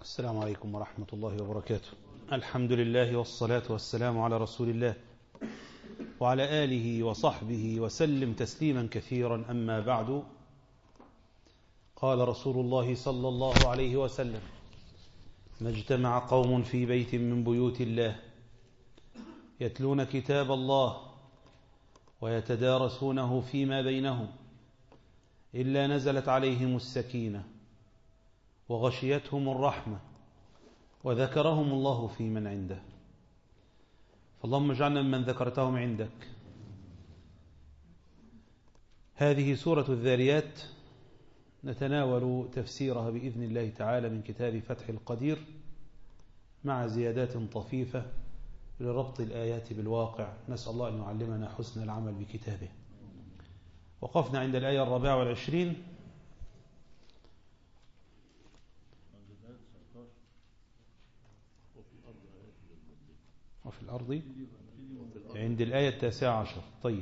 السلام عليكم ورحمة الله وبركاته الحمد لله والصلاة والسلام على رسول الله وعلى آله وصحبه وسلم تسليما كثيرا أما بعد قال رسول الله صلى الله عليه وسلم ما اجتمع قوم في بيت من بيوت الله يتلون كتاب الله ويتدارسونه فيما بينهم إلا نزلت عليهم السكينة وغشيتهم الرحمة وذكرهم الله في من عنده فاللهم اجعلنا ممن ذكرتهم عندك هذه سورة الذاريات نتناول تفسيرها بإذن الله تعالى من كتاب فتح القدير مع زيادات طفيفة لربط الآيات بالواقع نسأل الله أن يعلمنا حسن العمل بكتابه وقفنا عند الآية الرابعة والعشرين وفي الأرض عند الآية التاسعة عشر طيب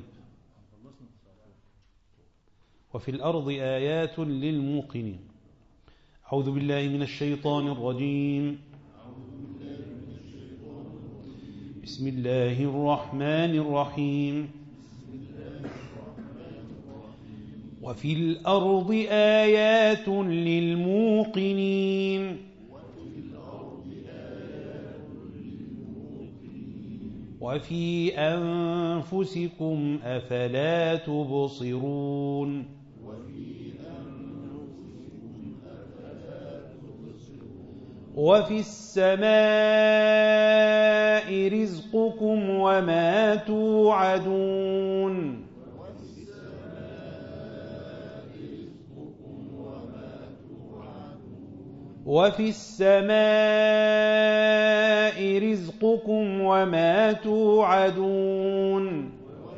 وفي الأرض آيات للموقنين أعوذ بالله من الشيطان الرجيم بسم الله الرحمن الرحيم وفي الأرض آيات للموقنين وفي أنفسكم أفلا تبصرون وفي السماء رزقكم وما توعدون وفي السماء رزقكم وما توعدون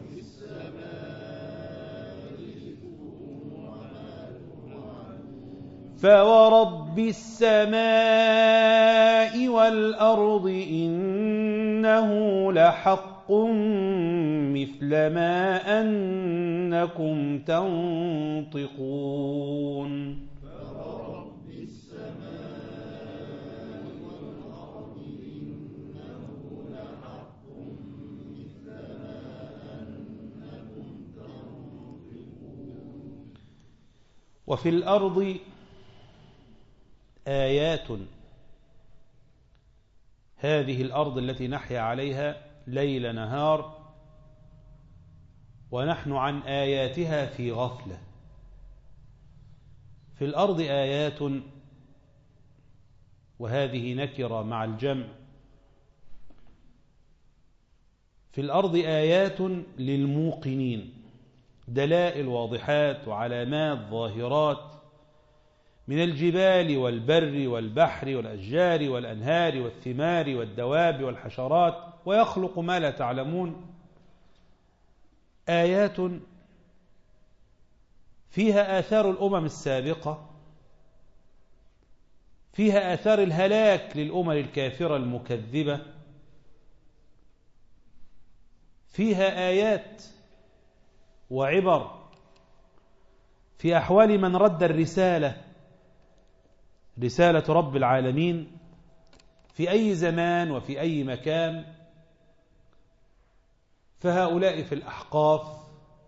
فورب السماء والأرض إنه لحق مثل ما أنكم تنطقون وفي الأرض آيات هذه الأرض التي نحيا عليها ليل نهار ونحن عن آياتها في غفلة في الأرض آيات وهذه نكرة مع الجمع في الأرض آيات للموقنين دلائل واضحات وعلامات ظاهرات من الجبال والبر والبحر والأشجار والأنهار والثمار والدواب والحشرات ويخلق ما لا تعلمون آيات فيها آثار الأمم السابقة فيها آثار الهلاك للأمم الكافرة المكذبة فيها آيات وعبر في أحوال من رد الرسالة رسالة رب العالمين في أي زمان وفي أي مكان فهؤلاء في الأحقاف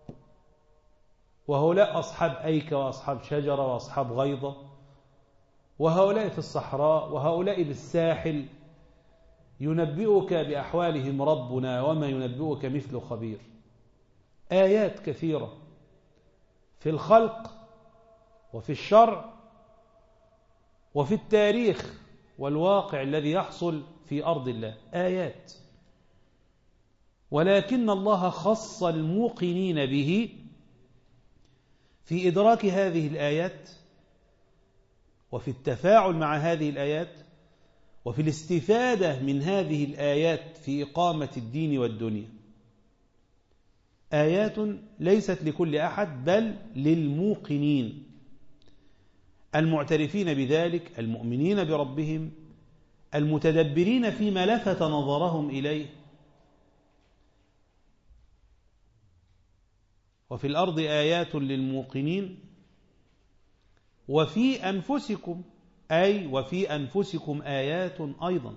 وهؤلاء أصحاب أيكة وأصحاب شجرة وأصحاب غيضة وهؤلاء في الصحراء وهؤلاء بالساحل ينبئك بأحوالهم ربنا وما ينبئك مثل خبير آيات كثيرة في الخلق وفي الشرع وفي التاريخ والواقع الذي يحصل في أرض الله آيات ولكن الله خص الموقنين به في إدراك هذه الآيات وفي التفاعل مع هذه الآيات وفي الاستفادة من هذه الآيات في إقامة الدين والدنيا آيات ليست لكل أحد بل للموقنين المعترفين بذلك المؤمنين بربهم المتدبرين فيما لفت نظرهم إليه وفي الأرض آيات للموقنين وفي أنفسكم أي وفي أنفسكم آيات أيضا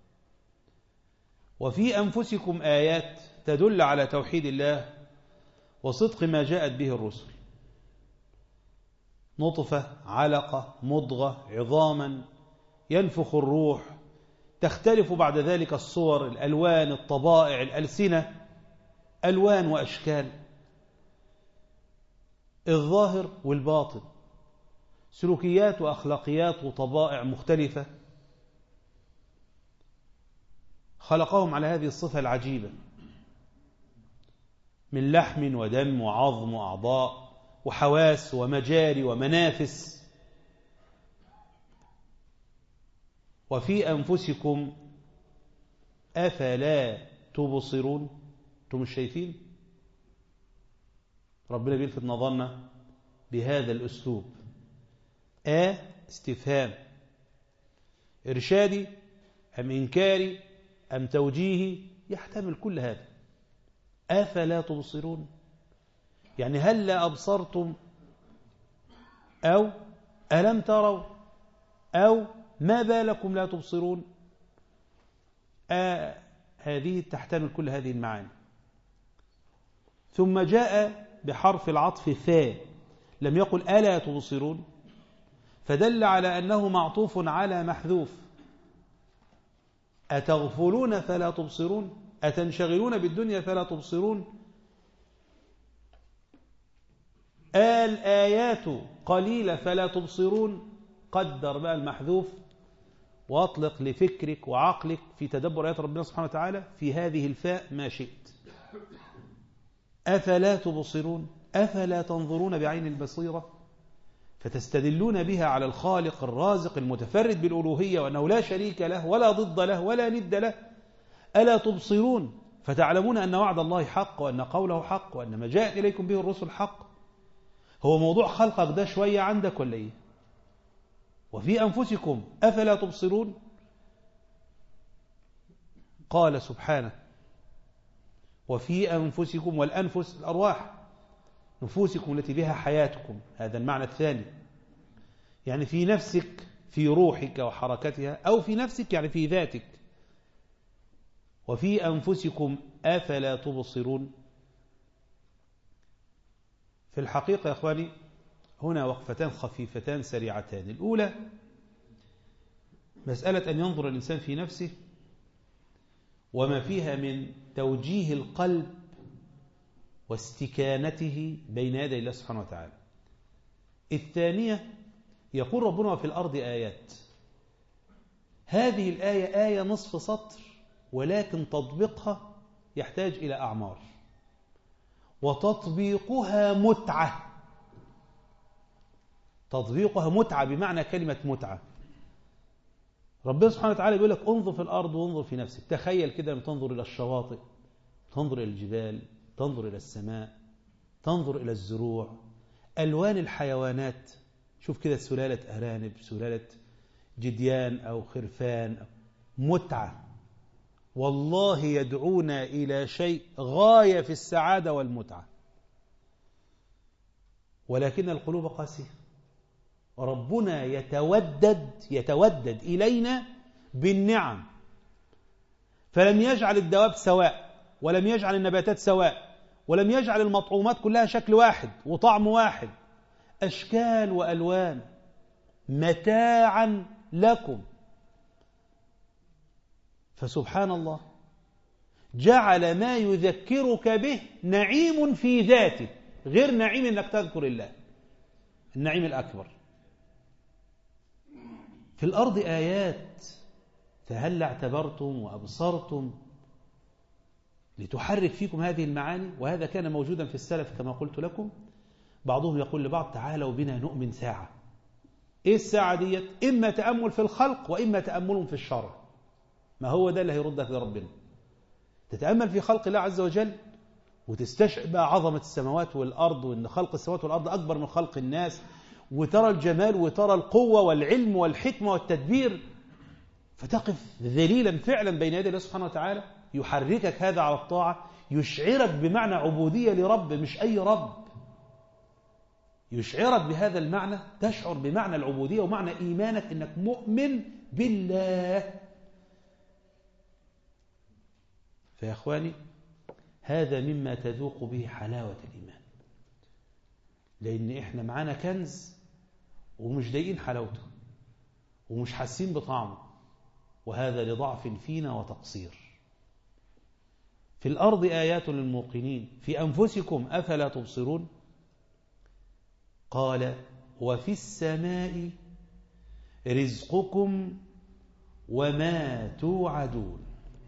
وفي أنفسكم آيات تدل على توحيد الله وصدق ما جاءت به الرسل نطفة علقة مضغة عظاما ينفخ الروح تختلف بعد ذلك الصور الألوان الطبائع الألسنة ألوان وأشكال الظاهر والباطن سلوكيات وأخلاقيات وطبائع مختلفة خلقهم على هذه الصفة العجيبة من لحم ودم وعظم وأعضاء وحواس ومجاري ومنافس وفي أنفسكم أفلا تبصرون أنتم مش شايفين ربنا بيلفت نظرنا بهذا الأسلوب آ استفهام إرشادي أم إنكاري أم توجيهي يحتمل كل هذا أفلا تبصرون يعني هل لا أبصرتم أو ألم تروا أو ما بالكم لا تبصرون آه هذه تحتمل كل هذه المعاني ثم جاء بحرف العطف ثاء لم يقل ألا تبصرون فدل على أنه معطوف على محذوف أتغفلون فلا تبصرون أتنشغلون بالدنيا فلا تبصرون الآيات قليلة فلا تبصرون قدر بقى المحذوف واطلق لفكرك وعقلك في تدبر آيات ربنا سبحانه وتعالى في هذه الفاء ما شئت أفلا تبصرون أفلا تنظرون بعين البصيرة فتستدلون بها على الخالق الرازق المتفرد بالألوهية وأنه لا شريك له ولا ضد له ولا ند له ألا تبصرون فتعلمون أن وعد الله حق وأن قوله حق وأن ما جاءت إليكم به الرسل حق هو موضوع خلقك ده شوية عندك ولا إيه وفي أنفسكم أفلا تبصرون قال سبحانه وفي أنفسكم والأنفس الأرواح نفوسكم التي بها حياتكم هذا المعنى الثاني يعني في نفسك في روحك وحركتها أو في نفسك يعني في ذاتك وفي أنفسكم أفلا تبصرون في الحقيقة يا أخواني هنا وقفتان خفيفتان سريعتان الأولى مسألة أن ينظر الإنسان في نفسه وما فيها من توجيه القلب واستكانته بين يدي الله سبحانه وتعالى الثانية يقول ربنا في الأرض آيات هذه الآية آية نصف سطر ولكن تطبيقها يحتاج إلى أعمار وتطبيقها متعة تطبيقها متعة بمعنى كلمة متعة ربنا سبحانه وتعالى يقول لك انظر في الأرض وانظر في نفسك تخيل كده لما تنظر إلى الشواطئ تنظر إلى الجبال تنظر إلى السماء تنظر إلى الزروع ألوان الحيوانات شوف كده سلالة أرانب سلالة جديان أو خرفان متعة والله يدعونا إلى شيء غاية في السعادة والمتعة ولكن القلوب قاسية ربنا يتودد يتودد إلينا بالنعم فلم يجعل الدواب سواء ولم يجعل النباتات سواء ولم يجعل المطعومات كلها شكل واحد وطعم واحد أشكال وألوان متاعا لكم فسبحان الله جعل ما يذكرك به نعيم في ذاته غير نعيم انك تذكر الله النعيم الأكبر في الأرض آيات فهل اعتبرتم وأبصرتم لتحرك فيكم هذه المعاني وهذا كان موجودا في السلف كما قلت لكم بعضهم يقول لبعض تعالوا بنا نؤمن ساعة إيه الساعة ديت إما تأمل في الخلق وإما تأمل في الشرع ما هو ده اللي هيردك لربنا تتأمل في خلق الله عز وجل وتستشعر بقى عظمة السماوات والأرض وأن خلق السماوات والأرض أكبر من خلق الناس وترى الجمال وترى القوة والعلم والحكمة والتدبير فتقف ذليلا فعلا بين يدي الله سبحانه وتعالى يحركك هذا على الطاعة يشعرك بمعنى عبودية لرب مش أي رب يشعرك بهذا المعنى تشعر بمعنى العبودية ومعنى إيمانك إنك مؤمن بالله فيا أخواني هذا مما تذوق به حلاوة الإيمان لأن إحنا معانا كنز ومش ضايقين حلاوته ومش حاسين بطعمه وهذا لضعف فينا وتقصير في الأرض آيات للموقنين في أنفسكم أفلا تبصرون قال وفي السماء رزقكم وما توعدون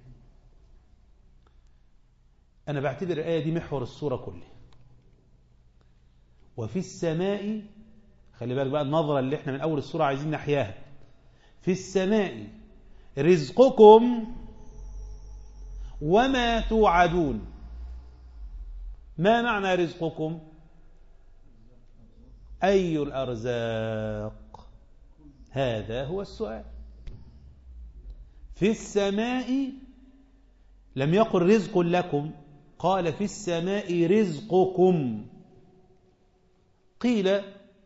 أنا بعتبر الآية دي محور السورة كلها وفي السماء خلي بالك بقى النظرة اللي احنا من أول السورة عايزين نحياها في السماء رزقكم وما توعدون ما معنى رزقكم أي الأرزاق هذا هو السؤال في السماء لم يقل رزق لكم قال في السماء رزقكم قيل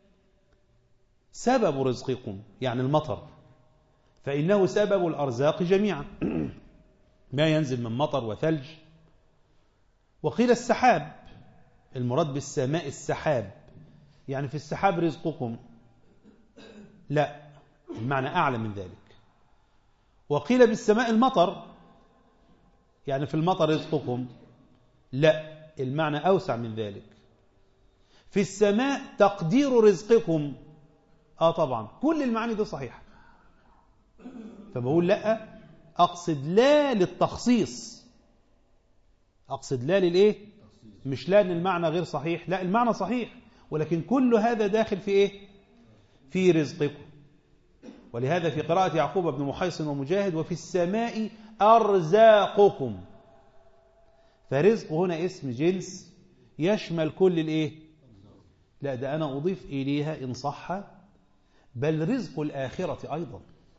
سبب رزقكم يعني المطر فإنه سبب الأرزاق جميعا ما ينزل من مطر وثلج وقيل السحاب المراد بالسماء السحاب يعني في السحاب رزقكم لا المعنى أعلى من ذلك وقيل بالسماء المطر يعني في المطر رزقكم لا المعنى أوسع من ذلك في السماء تقدير رزقكم آه طبعا كل المعاني دي صحيحة فبقول لا أقصد لا للتخصيص أقصد لا للإيه مش لا أن المعنى غير صحيح لا المعنى صحيح ولكن كل هذا داخل في إيه في رزقكم ولهذا في قراءة يعقوب بن محيصن ومجاهد وفي السماء أرزاقكم فرزق هنا اسم جنس يشمل كل الإيه لا ده أنا أضيف إليها إن صح بل رزق الآخرة أيضا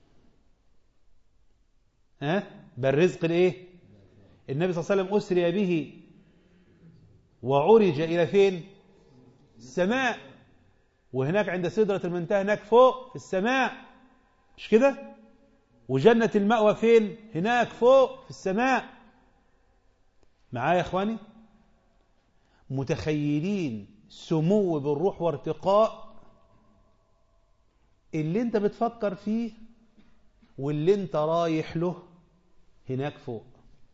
ها بل رزق الإيه النبي صلى الله عليه وسلم أسري به وعرج إلى فين السماء وهناك عند سدرة المنتهى هناك فوق في السماء مش كده وجنة المأوى فين هناك فوق في السماء معايا يا اخواني متخيلين سمو بالروح وارتقاء اللي انت بتفكر فيه واللي انت رايح له هناك فوق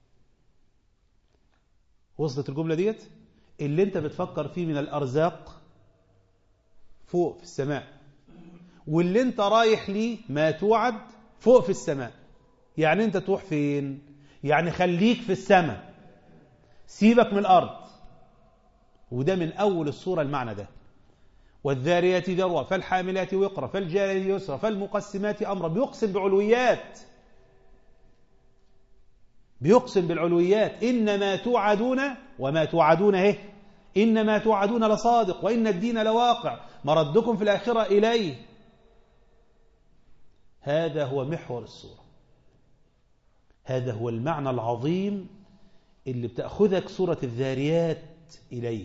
وصلت الجملة ديت اللي انت بتفكر فيه من الأرزاق فوق في السماء واللي انت رايح ليه ما توعد فوق في السماء يعني انت تروح فين يعني خليك في السماء سيبك من الأرض وده من أول الصورة المعنى ده والذاريات ذروة فالحاملات وقرة فالجاريات يسرى فالمقسمات أمرا بيقسم بعلويات بيقسم بالعلويات إنما توعدون وما توعدون اهي إنما توعدون لصادق وإن الدين لواقع مردكم في الآخرة إليه هذا هو محور السورة هذا هو المعنى العظيم اللي بتأخذك سورة الذاريات إليه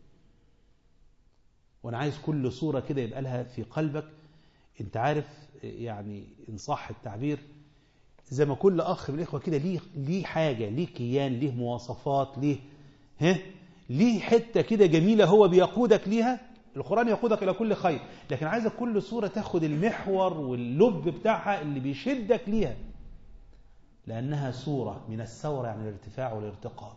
وأنا عايز كل صورة كده يبقى لها في قلبك أنت عارف يعني إن صح التعبير زي ما كل أخ من الإخوة كده ليه, ليه حاجة ليه كيان ليه مواصفات ليه ها ليه حتة كده جميلة هو بيقودك ليها القرآن يقودك إلى كل خير لكن عايزك كل صورة تاخد المحور واللب بتاعها اللي بيشدك ليها لأنها صورة من الثورة يعني الارتفاع والارتقاء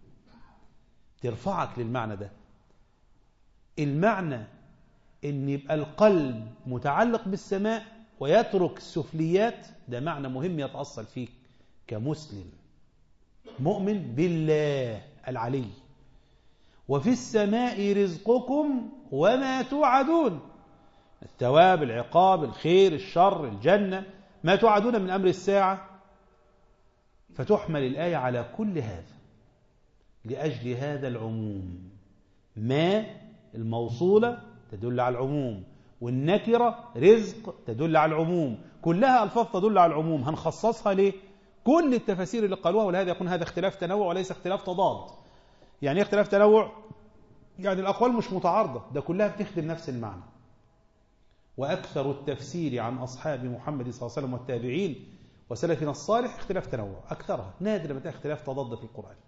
ترفعك للمعنى ده المعنى ان يبقى القلب متعلق بالسماء ويترك السفليات ده معنى مهم يتأصل فيك كمسلم مؤمن بالله العلي وفي السماء رزقكم وما توعدون الثواب العقاب الخير الشر الجنة ما توعدون من أمر الساعة فتحمل الآية على كل هذا لأجل هذا العموم ما الموصولة تدل على العموم والنكرة رزق تدل على العموم كلها ألفاظ تدل على العموم هنخصصها ليه كل التفاسير اللي قالوها ولهذا يكون هذا اختلاف تنوع وليس اختلاف تضاد يعني ايه اختلاف تنوع يعني الأقوال مش متعارضة ده كلها بتخدم نفس المعنى وأكثر التفسير عن أصحاب محمد صلى الله عليه وسلم والتابعين وسلفنا الصالح اختلاف تنوع أكثرها نادر ما اختلاف تضاد في القرآن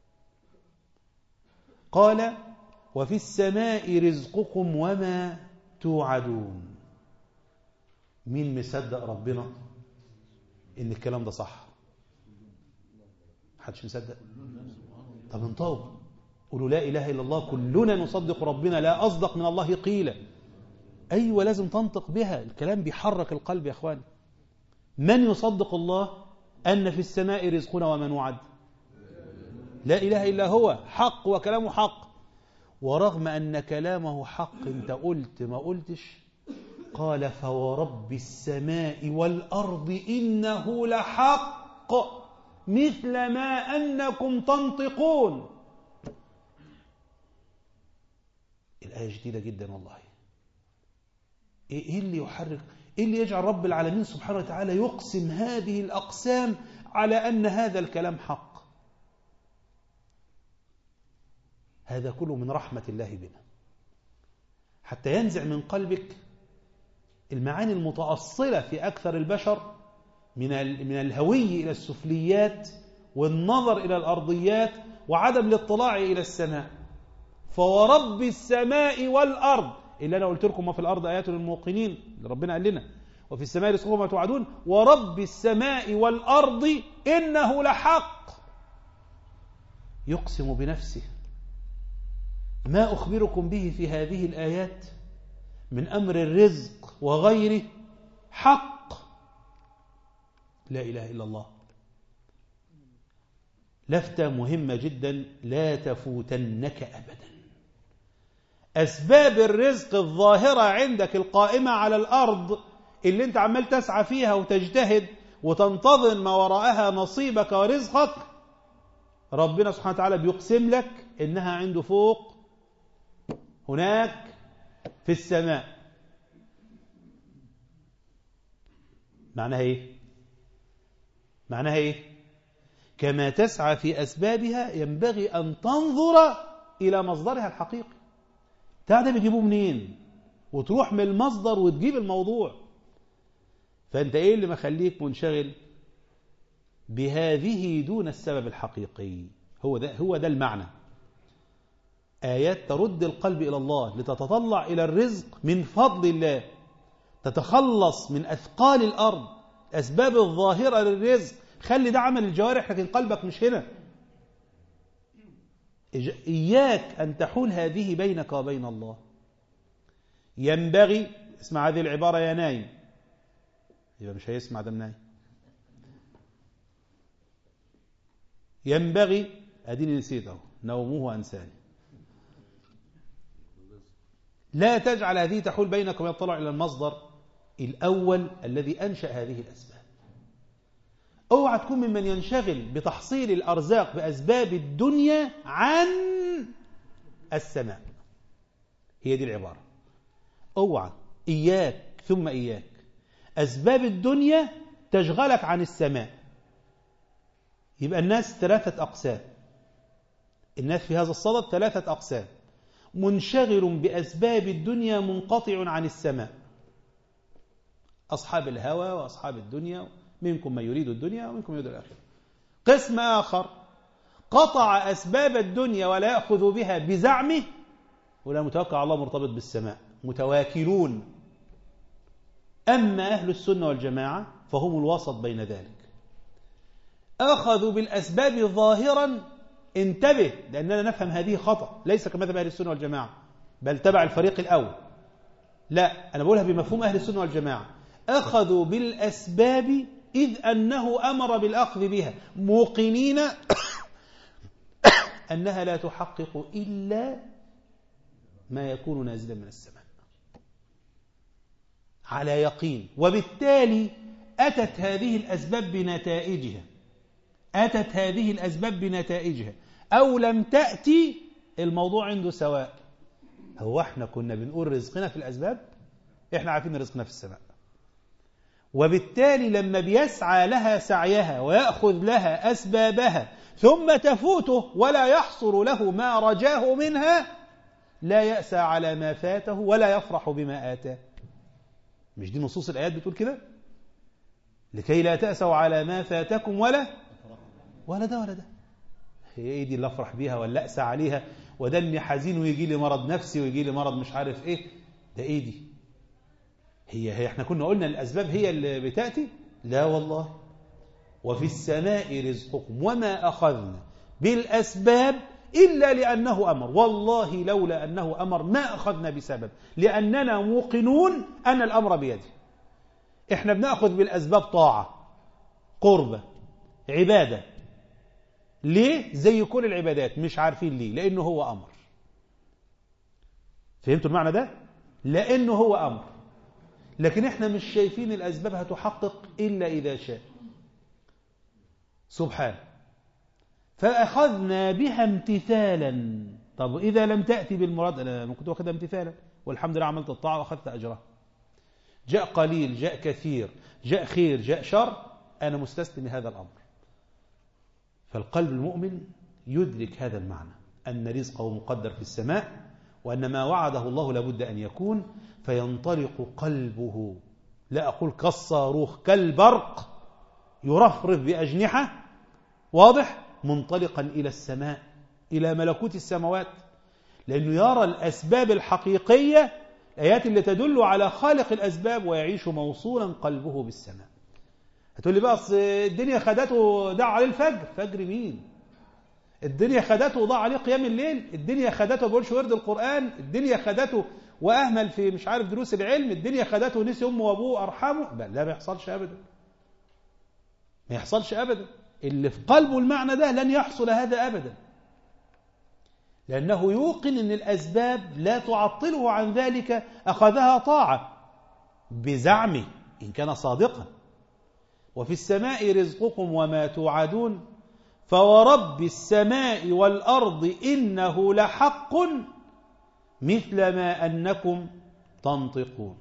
قال وفي السماء رزقكم وما توعدون مين مصدق ربنا ان الكلام ده صح محدش مصدق طب انطوا قولوا لا اله الا الله كلنا نصدق ربنا لا اصدق من الله قيل ايوه لازم تنطق بها الكلام بيحرك القلب يا اخوان من يصدق الله ان في السماء رزقنا ومن وعد لا اله الا هو حق وكلامه حق ورغم ان كلامه حق انت قلت ما قلتش قال فورب السماء والأرض إنه لحق مثل ما أنكم تنطقون الآية جديدة جدا والله إيه اللي يحرك إيه اللي يجعل رب العالمين سبحانه وتعالى يقسم هذه الأقسام على أن هذا الكلام حق هذا كله من رحمة الله بنا حتى ينزع من قلبك المعاني المتأصلة في أكثر البشر من من الهوي إلى السفليات والنظر إلى الأرضيات وعدم الاطلاع إلى السماء فورب السماء والأرض اللي أنا قلت لكم ما في الأرض آيات للموقنين اللي ربنا قال لنا وفي السماء رزقكم ما توعدون ورب السماء والأرض إنه لحق يقسم بنفسه ما أخبركم به في هذه الآيات من أمر الرزق وغيره حق لا إله إلا الله لفتة مهمة جدا لا تفوتنك أبدا أسباب الرزق الظاهرة عندك القائمة على الأرض اللي انت عمال تسعى فيها وتجتهد وتنتظر ما وراءها نصيبك ورزقك ربنا سبحانه وتعالى بيقسم لك إنها عنده فوق هناك في السماء معناها ايه معناها ايه كما تسعى في أسبابها ينبغي أن تنظر إلى مصدرها الحقيقي بتاع ده بيجيبوه منين وتروح من المصدر وتجيب الموضوع فأنت إيه اللي مخليك منشغل بهذه دون السبب الحقيقي هو ده هو ده المعنى آيات ترد القلب إلى الله لتتطلع إلى الرزق من فضل الله تتخلص من أثقال الأرض أسباب الظاهرة للرزق خلي ده عمل الجوارح لكن قلبك مش هنا إياك أن تحول هذه بينك وبين الله ينبغي اسمع هذه العبارة يا نايم يبقى مش هيسمع ده نايم ينبغي أديني نسيته نومه أنساني لا تجعل هذه تحول بينك وبين الطلع إلى المصدر الأول الذي أنشأ هذه الأسباب اوعى تكون ممن ينشغل بتحصيل الأرزاق بأسباب الدنيا عن السماء هي دي العبارة اوعى إياك ثم إياك أسباب الدنيا تشغلك عن السماء يبقى الناس ثلاثة أقسام الناس في هذا الصدد ثلاثة أقسام منشغل بأسباب الدنيا منقطع عن السماء أصحاب الهوى وأصحاب الدنيا منكم من يريد الدنيا ومنكم يريد الآخرة قسم آخر قطع أسباب الدنيا ولا يأخذ بها بزعمه ولا متوقع الله مرتبط بالسماء متواكلون أما أهل السنة والجماعة فهم الوسط بين ذلك أخذوا بالأسباب ظاهرا انتبه لأننا نفهم هذه خطأ ليس كمذهب أهل السنة والجماعة بل تبع الفريق الأول لا أنا بقولها بمفهوم أهل السنة والجماعة أخذوا بالأسباب إذ أنه أمر بالأخذ بها موقنين أنها لا تحقق إلا ما يكون نازلا من السماء على يقين وبالتالي أتت هذه الأسباب بنتائجها أتت هذه الأسباب بنتائجها أو لم تأتي الموضوع عنده سواء هو احنا كنا بنقول رزقنا في الأسباب احنا عارفين رزقنا في السماء وبالتالي لما بيسعى لها سعيها ويأخذ لها أسبابها ثم تفوته ولا يحصل له ما رجاه منها لا يأسى على ما فاته ولا يفرح بما آتاه مش دي نصوص الآيات بتقول كده لكي لا تأسوا على ما فاتكم ولا ولا ده ولا ده هي ايه دي اللي افرح بيها ولا أسى عليها وده اني حزين ويجي لي مرض نفسي ويجي لي مرض مش عارف ايه ده ايه دي هي هي احنا كنا قلنا الأسباب هي اللي بتأتي لا والله وفي السماء رزقكم وما أخذنا بالأسباب إلا لأنه أمر والله لولا أنه أمر ما أخذنا بسبب لأننا موقنون أن الأمر بيده إحنا بنأخذ بالأسباب طاعة قربة عبادة ليه زي كل العبادات مش عارفين ليه لأنه هو أمر فهمتوا المعنى ده لأنه هو أمر لكن إحنا مش شايفين الأسباب هتحقق إلا إذا شاء سبحانه فأخذنا بها امتثالا طب إذا لم تأتي بالمراد أنا ممكن تأخذها امتثالا والحمد لله عملت الطاعة وأخذت أجرها جاء قليل جاء كثير جاء خير جاء شر أنا مستسلم هذا الأمر فالقلب المؤمن يدرك هذا المعنى أن رزقه مقدر في السماء وأن ما وعده الله لابد أن يكون فينطلق قلبه لا أقول كالصاروخ كالبرق يرفرف بأجنحة واضح منطلقا إلى السماء إلى ملكوت السماوات لأنه يرى الأسباب الحقيقية الآيات اللي تدل على خالق الأسباب ويعيش موصولا قلبه بالسماء هتقول لي بقى الدنيا خدته دع عليه الفجر فجر مين الدنيا خدته وضاع عليه قيام الليل الدنيا خدته بقولش ورد القرآن الدنيا خدته وأهمل في مش عارف دروس العلم الدنيا خدته ونسي أمه وأبوه أرحمه بل لا ما يحصلش أبدا ما يحصلش أبدا اللي في قلبه المعنى ده لن يحصل هذا أبدا لأنه يوقن أن الأسباب لا تعطله عن ذلك أخذها طاعة بزعمه إن كان صادقا وفي السماء رزقكم وما توعدون فورب السماء والأرض إنه لحق مثل ما أنكم تنطقون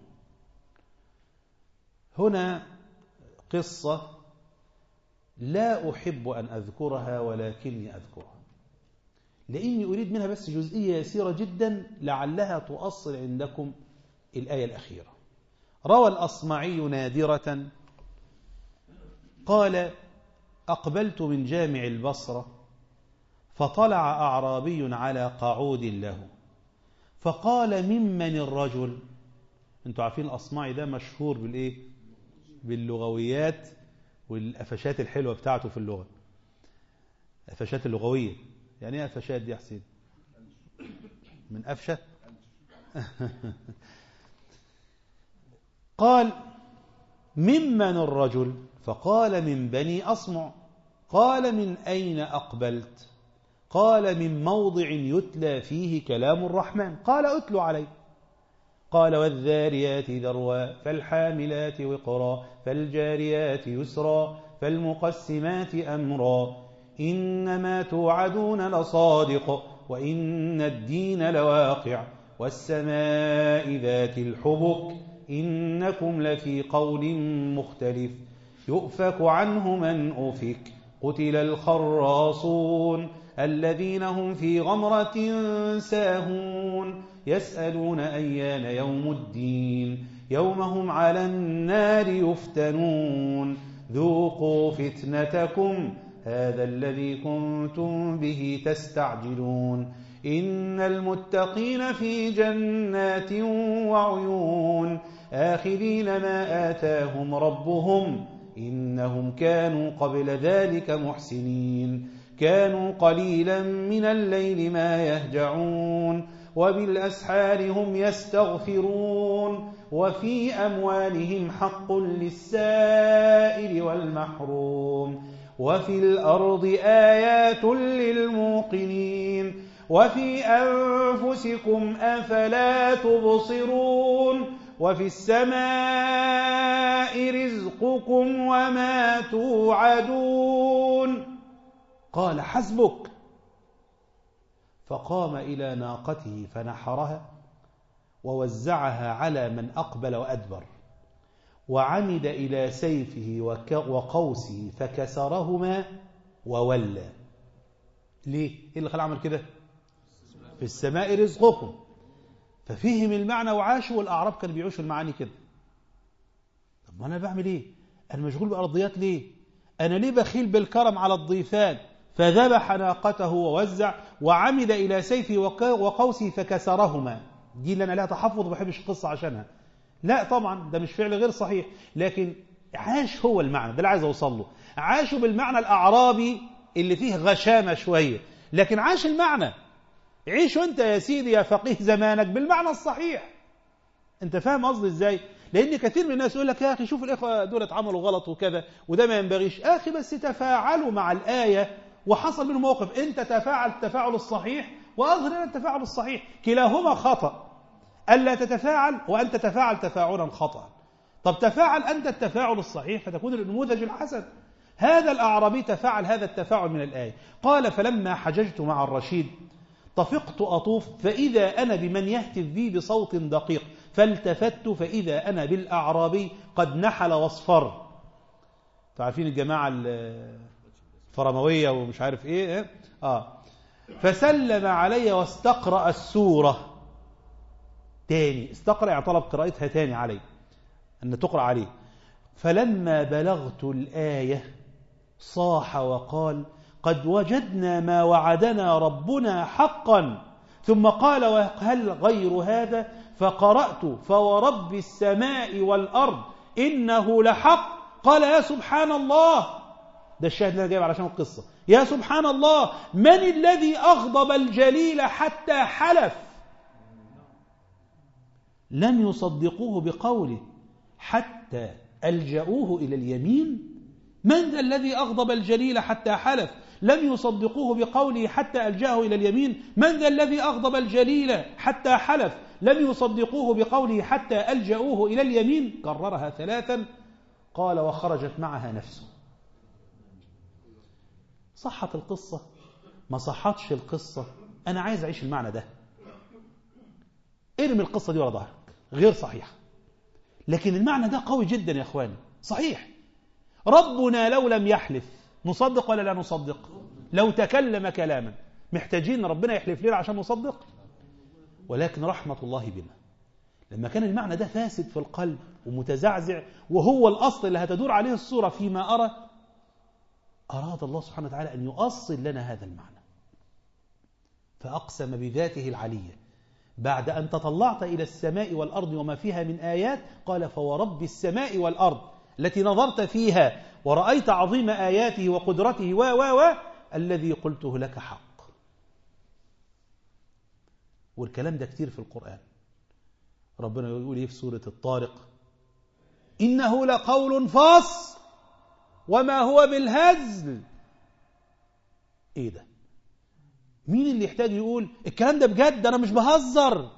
هنا قصة لا أحب أن أذكرها ولكني أذكرها لأني أريد منها بس جزئية يسيرة جدا لعلها تؤصل عندكم الآية الأخيرة روى الأصمعي نادرة قال أقبلت من جامع البصرة فطلع أعرابي على قعود له فقال ممن الرجل انتوا عارفين الأصمعي ده مشهور بالإيه باللغويات والقفشات الحلوة بتاعته في اللغة قفشات اللغوية يعني ايه قفشات دي يا حسين من قفشة قال ممن الرجل فقال من بني أصمع قال من أين أقبلت قال من موضع يتلى فيه كلام الرحمن قال أتل عليه قال والذاريات ذروا فالحاملات وقرا فالجاريات يسرا فالمقسمات أمرا إنما توعدون لصادق وإن الدين لواقع والسماء ذات الحبك إنكم لفي قول مختلف يؤفك عنه من أفك قتل الخراصون الذين هم في غمرة ساهون يسألون أيان يوم الدين يوم هم على النار يفتنون ذوقوا فتنتكم هذا الذي كنتم به تستعجلون إن المتقين في جنات وعيون آخذين ما آتاهم ربهم إنهم كانوا قبل ذلك محسنين كانوا قليلا من الليل ما يهجعون وبالأسحار هم يستغفرون وفي أموالهم حق للسائل والمحروم وفي الأرض آيات للموقنين وفي أنفسكم أفلا تبصرون وفي السماء رزقكم وما توعدون قال حسبك فقام إلى ناقته فنحرها ووزعها على من أقبل وأدبر وعمد إلى سيفه وقوسه فكسرهما وولى ليه؟ إيه اللي خلى عمل كده؟ في السماء رزقكم ففهم المعنى وعاشوا والأعراب كانوا بيعيشوا المعاني كده طب ما أنا بعمل إيه أنا مشغول بأرضيات ليه أنا ليه بخيل بالكرم على الضيفان فذبح ناقته ووزع وعمد إلى سيفه وقوسه فكسرهما دي اللي أنا لها تحفظ وما بحبش القصة عشانها لا طبعا ده مش فعل غير صحيح لكن عاش هو المعنى ده اللي عايز أوصل له عاشوا بالمعنى الأعرابي اللي فيه غشامة شوية لكن عاش المعنى عيش أنت يا سيدي يا فقيه زمانك بالمعنى الصحيح أنت فاهم قصدي إزاي لأن كثير من الناس يقول لك يا أخي شوف الإخوة دول عملوا غلط وكذا وده ما ينبغيش أخي بس تفاعلوا مع الآية وحصل منه موقف أنت تفاعل التفاعل الصحيح وأظهر لنا التفاعل الصحيح كلاهما خطأ ألا تتفاعل وأن تتفاعل تفاعلا خطأ طب تفاعل أنت التفاعل الصحيح فتكون النموذج الحسن هذا الأعرابي تفاعل هذا التفاعل من الآية قال فلما حججت مع الرشيد طفقت أطوف فإذا أنا بمن يهتف بي بصوت دقيق فالتفت فإذا أنا بالأعرابي قد نحل واصفر تعرفين الجماعة الفرموية ومش عارف إيه آه فسلم علي واستقرأ السورة تاني استقرأ يعني طلب قراءتها تاني علي أن تقرأ عليه فلما بلغت الآية صاح وقال قد وجدنا ما وعدنا ربنا حقا ثم قال وهل غير هذا فقرأت فورب السماء والأرض إنه لحق قال يا سبحان الله ده الشاهد اللي أنا جايب علشان القصة يا سبحان الله من الذي أغضب الجليل حتى حلف لم يصدقوه بقوله حتى ألجأوه إلى اليمين من ذا الذي أغضب الجليل حتى حلف لم يصدقوه بقوله حتى ألجأه إلى اليمين من ذا الذي أغضب الجليل حتى حلف لم يصدقوه بقوله حتى ألجأوه إلى اليمين كررها ثلاثا قال وخرجت معها نفسه صحت القصة ما صحتش القصة أنا عايز أعيش المعنى ده ارمي القصة دي ورا ظهرك غير صحيحة لكن المعنى ده قوي جدا يا أخواني صحيح ربنا لو لم يحلف نصدق ولا لا نصدق لو تكلم كلاما محتاجين ربنا يحلف لنا عشان نصدق ولكن رحمة الله بنا لما كان المعنى ده فاسد في القلب ومتزعزع وهو الأصل اللي هتدور عليه الصورة فيما أرى أراد الله سبحانه وتعالى أن يؤصل لنا هذا المعنى فأقسم بذاته العلية بعد أن تطلعت إلى السماء والأرض وما فيها من آيات قال فورب السماء والأرض التي نظرت فيها ورأيت عظيم آياته وقدرته و و و الذي قلته لك حق والكلام ده كتير في القرآن ربنا يقول ايه في سورة الطارق إنه لقول فصل وما هو بالهزل ايه ده مين اللي يحتاج يقول الكلام ده بجد انا مش بهزر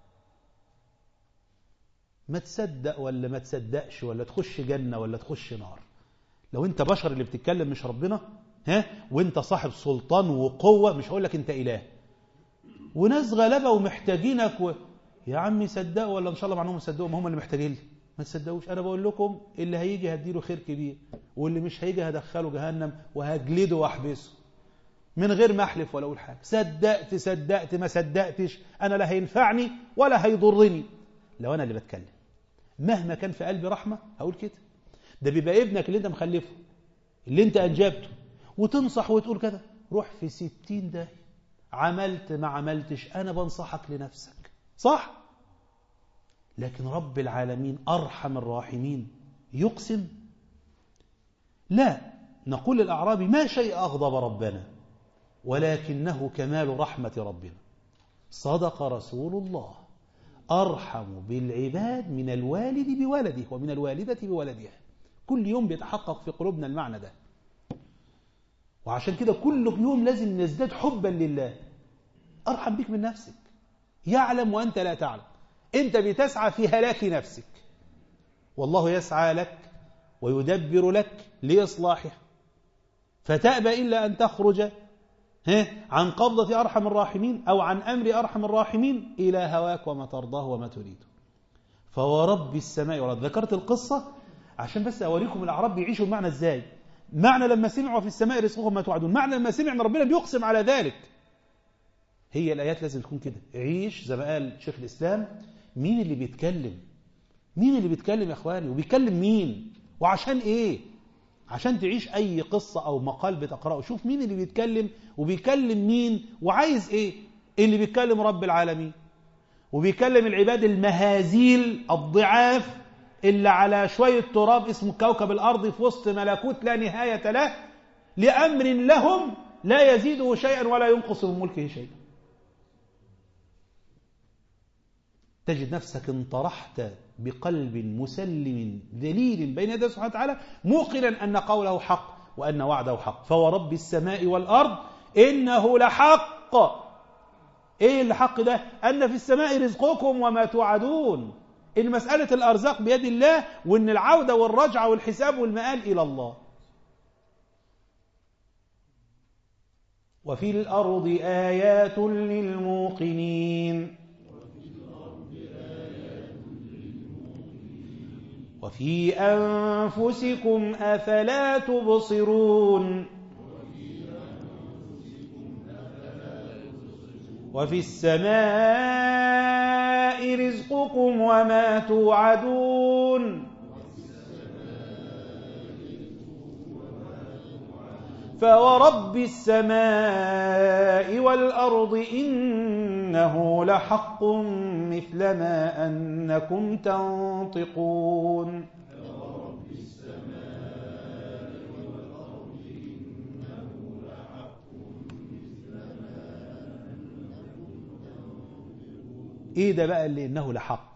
ما تصدق ولا ما تصدقش ولا تخش جنة ولا تخش نار لو انت بشر اللي بتتكلم مش ربنا ها وانت صاحب سلطان وقوة مش هقول لك انت إله وناس غلبة ومحتاجينك و... يا عمي صدقوا ولا ان شاء الله معناهم صدقوا ما هم اللي محتاجين لي ما تصدقوش انا بقول لكم اللي هيجي هديله خير كبير واللي مش هيجي هدخله جهنم وهجلده واحبسه من غير ما احلف ولا اقول حاجه صدقت صدقت ما صدقتش انا لا هينفعني ولا هيضرني لو انا اللي بتكلم مهما كان في قلبي رحمه هقول كده ده بيبقى ابنك اللي انت مخلفه اللي انت انجبته وتنصح وتقول كده روح في ستين ده عملت ما عملتش انا بنصحك لنفسك صح لكن رب العالمين ارحم الراحمين يقسم لا نقول للاعرابي ما شيء اغضب ربنا ولكنه كمال رحمة ربنا صدق رسول الله أرحم بالعباد من الوالد بولده ومن الوالدة بولدها كل يوم بيتحقق في قلوبنا المعنى ده وعشان كده كل يوم لازم نزداد حبا لله أرحم بك من نفسك يعلم وأنت لا تعلم أنت بتسعى في هلاك نفسك والله يسعى لك ويدبر لك لإصلاحها فتأبى إلا أن تخرج عن قبضة أرحم الراحمين أو عن أمر أرحم الراحمين إلى هواك وما ترضاه وما تريده فورب السماء والأرض ذكرت القصة عشان بس أوريكم الأعراب بيعيشوا المعنى إزاي معنى لما سمعوا في السماء رزقهم ما توعدون معنى لما سمع أن ربنا بيقسم على ذلك هي الآيات لازم تكون كده عيش زي ما قال شيخ الإسلام مين اللي بيتكلم مين اللي بيتكلم يا إخواني وبيتكلم مين وعشان إيه عشان تعيش أي قصة أو مقال بتقرأه شوف مين اللي بيتكلم وبيكلم مين وعايز إيه اللي بيتكلم رب العالمين وبيكلم العباد المهازيل الضعاف اللي على شوية تراب اسمه كوكب الأرض في وسط ملكوت لا نهاية له لأمر لهم لا يزيده شيئا ولا ينقص من ملكه شيئا تجد نفسك انطرحت بقلب مسلم ذليل بين يدي سبحانه وتعالى موقنا أن قوله حق وأن وعده حق فورب السماء والأرض إنه لحق إيه الحق ده أن في السماء رزقكم وما توعدون إن مسألة الأرزاق بيد الله وإن العودة والرجعة والحساب والمآل إلى الله وفي الأرض آيات للموقنين وفي أنفسكم أفلا تبصرون وفي السماء رزقكم وما توعدون فورب السماء والأرض إنه لحق مثل ما أنكم تنطقون ايه ده بقى اللي انه لحق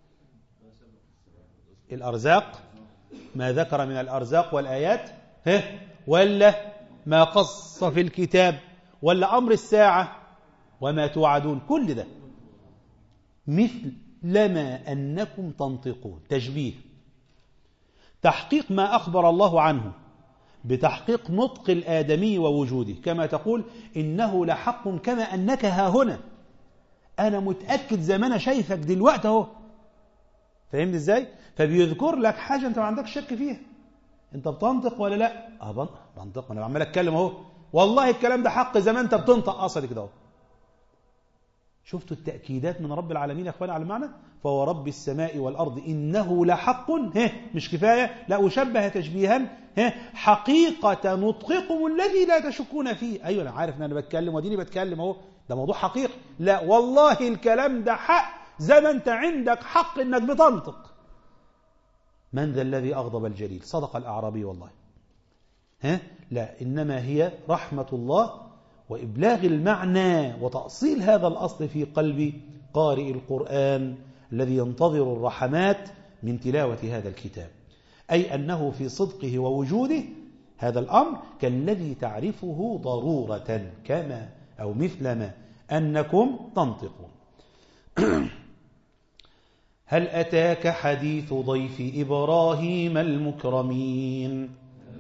الارزاق ما ذكر من الارزاق والايات ها ولا ما قص في الكتاب ولا امر الساعه وما توعدون كل ده مثل لما انكم تنطقون تشبيه تحقيق ما اخبر الله عنه بتحقيق نطق الادمي ووجوده كما تقول انه لحق كما انك ها هنا انا متاكد زي ما انا شايفك دلوقتي اهو فهمت ازاي فبيذكر لك حاجه انت ما عندكش شك فيها انت بتنطق ولا لا اه بنطق انا عمال اتكلم اهو والله الكلام ده حق زي ما انت بتنطق اصلا كده اهو شفتوا التاكيدات من رب العالمين يا اخواني على المعنى فهو رب السماء والارض انه لحق ها مش كفايه لا وشبه تشبيها ها حقيقه نطقكم الذي لا تشكون فيه ايوه انا عارف ان انا بتكلم وديني بتكلم اهو ده موضوع حقيقي لا والله الكلام ده حق زي ما انت عندك حق انك بتنطق من ذا الذي اغضب الجليل صدق الاعرابي والله ها لا انما هي رحمه الله وابلاغ المعنى وتاصيل هذا الاصل في قلب قارئ القران الذي ينتظر الرحمات من تلاوه هذا الكتاب اي انه في صدقه ووجوده هذا الامر كالذي تعرفه ضروره كما أو مثلما أنكم تنطقون هل أتاك حديث ضيف إبراهيم المكرمين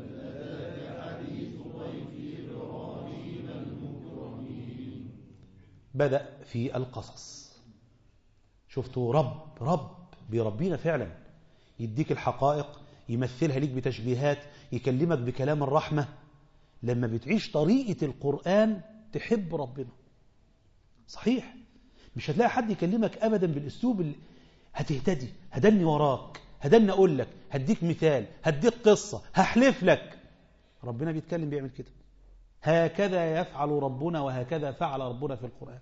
بدأ في القصص شفتوا رب رب بيربينا فعلا يديك الحقائق يمثلها ليك بتشبيهات يكلمك بكلام الرحمة لما بتعيش طريقة القرآن تحب ربنا صحيح مش هتلاقي حد يكلمك أبدا بالأسلوب اللي هتهتدي هدني وراك هدني أقول لك هديك مثال هديك قصة هحلف لك ربنا بيتكلم بيعمل كده هكذا يفعل ربنا وهكذا فعل ربنا في القرآن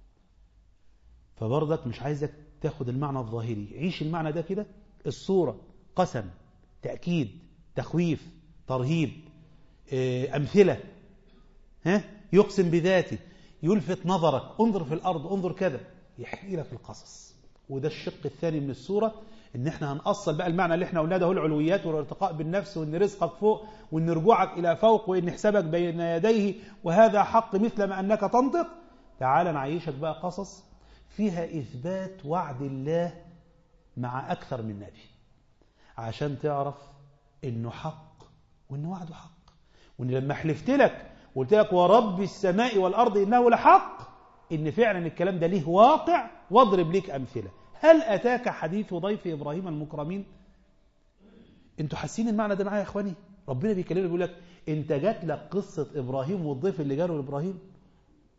فبرضك مش عايزك تاخد المعنى الظاهري عيش المعنى ده كده الصورة قسم تأكيد تخويف ترهيب أمثلة ها يقسم بذاته يلفت نظرك انظر في الأرض انظر كذا يحكي لك القصص وده الشق الثاني من السورة ان احنا هنأصل بقى المعنى اللي احنا قلناه ده هو العلويات والارتقاء بالنفس وان رزقك فوق وان رجوعك الى فوق وان حسابك بين يديه وهذا حق مثل ما انك تنطق تعال نعيشك بقى قصص فيها اثبات وعد الله مع اكثر من نبي عشان تعرف انه حق وان وعده حق وان لما حلفت لك قلت لك ورب السماء والارض انه لحق ان فعلا الكلام ده ليه واقع واضرب لك امثله هل اتاك حديث ضيف ابراهيم المكرمين انتوا حاسين المعنى ده معايا يا اخواني ربنا بيكلمنا بيقول لك انت جات لك قصه ابراهيم والضيف اللي جاله لابراهيم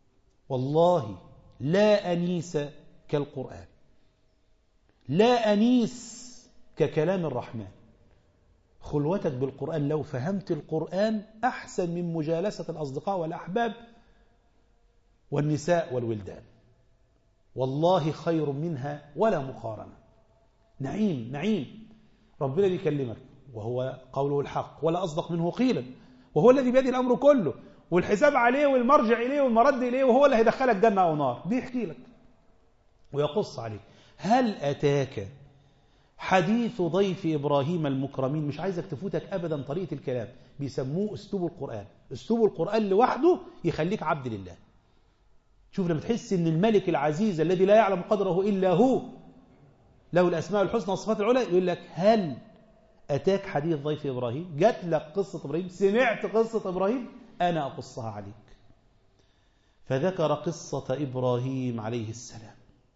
والله لا أنيس كالقرآن لا أنيس ككلام الرحمن خلوتك بالقرآن لو فهمت القرآن أحسن من مجالسة الأصدقاء والأحباب والنساء والولدان والله خير منها ولا مقارنة نعيم نعيم ربنا بيكلمك وهو قوله الحق ولا أصدق منه قيلا وهو الذي بيده الأمر كله والحساب عليه والمرجع إليه والمرد إليه وهو اللي هيدخلك جنة أو نار بيحكي لك ويقص عليك هل أتاك حديث ضيف إبراهيم المكرمين مش عايزك تفوتك أبدا طريقة الكلام بيسموه أسلوب القرآن أسلوب القرآن لوحده يخليك عبد لله شوف لما تحس ان الملك العزيز الذي لا يعلم قدره إلا هو له الأسماء الحسنى والصفات العلى يقول لك هل أتاك حديث ضيف إبراهيم جات لك قصة إبراهيم سمعت قصة إبراهيم أنا أقصها عليك فذكر قصة إبراهيم عليه السلام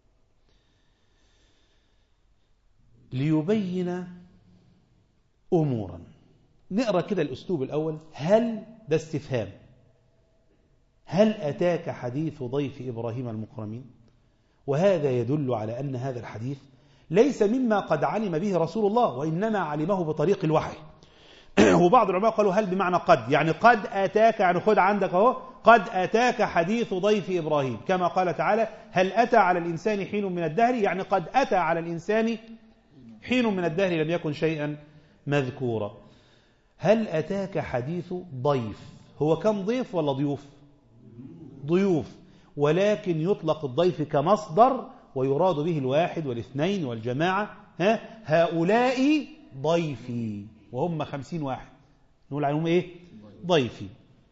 ليبين أمورا نقرأ كده الأسلوب الأول هل ده استفهام هل أتاك حديث ضيف إبراهيم المكرمين وهذا يدل على أن هذا الحديث ليس مما قد علم به رسول الله وإنما علمه بطريق الوحي وبعض العلماء قالوا هل بمعنى قد يعني قد أتاك يعني خد عندك اهو قد أتاك حديث ضيف إبراهيم كما قال تعالى هل أتى على الإنسان حين من الدهر يعني قد أتى على الإنسان حين من الدهر لم يكن شيئا مذكورا هل أتاك حديث ضيف هو كم ضيف ولا ضيوف ضيوف ولكن يطلق الضيف كمصدر ويراد به الواحد والاثنين والجماعة ها هؤلاء ضيفي وهم خمسين واحد نقول عنهم ايه ضيفي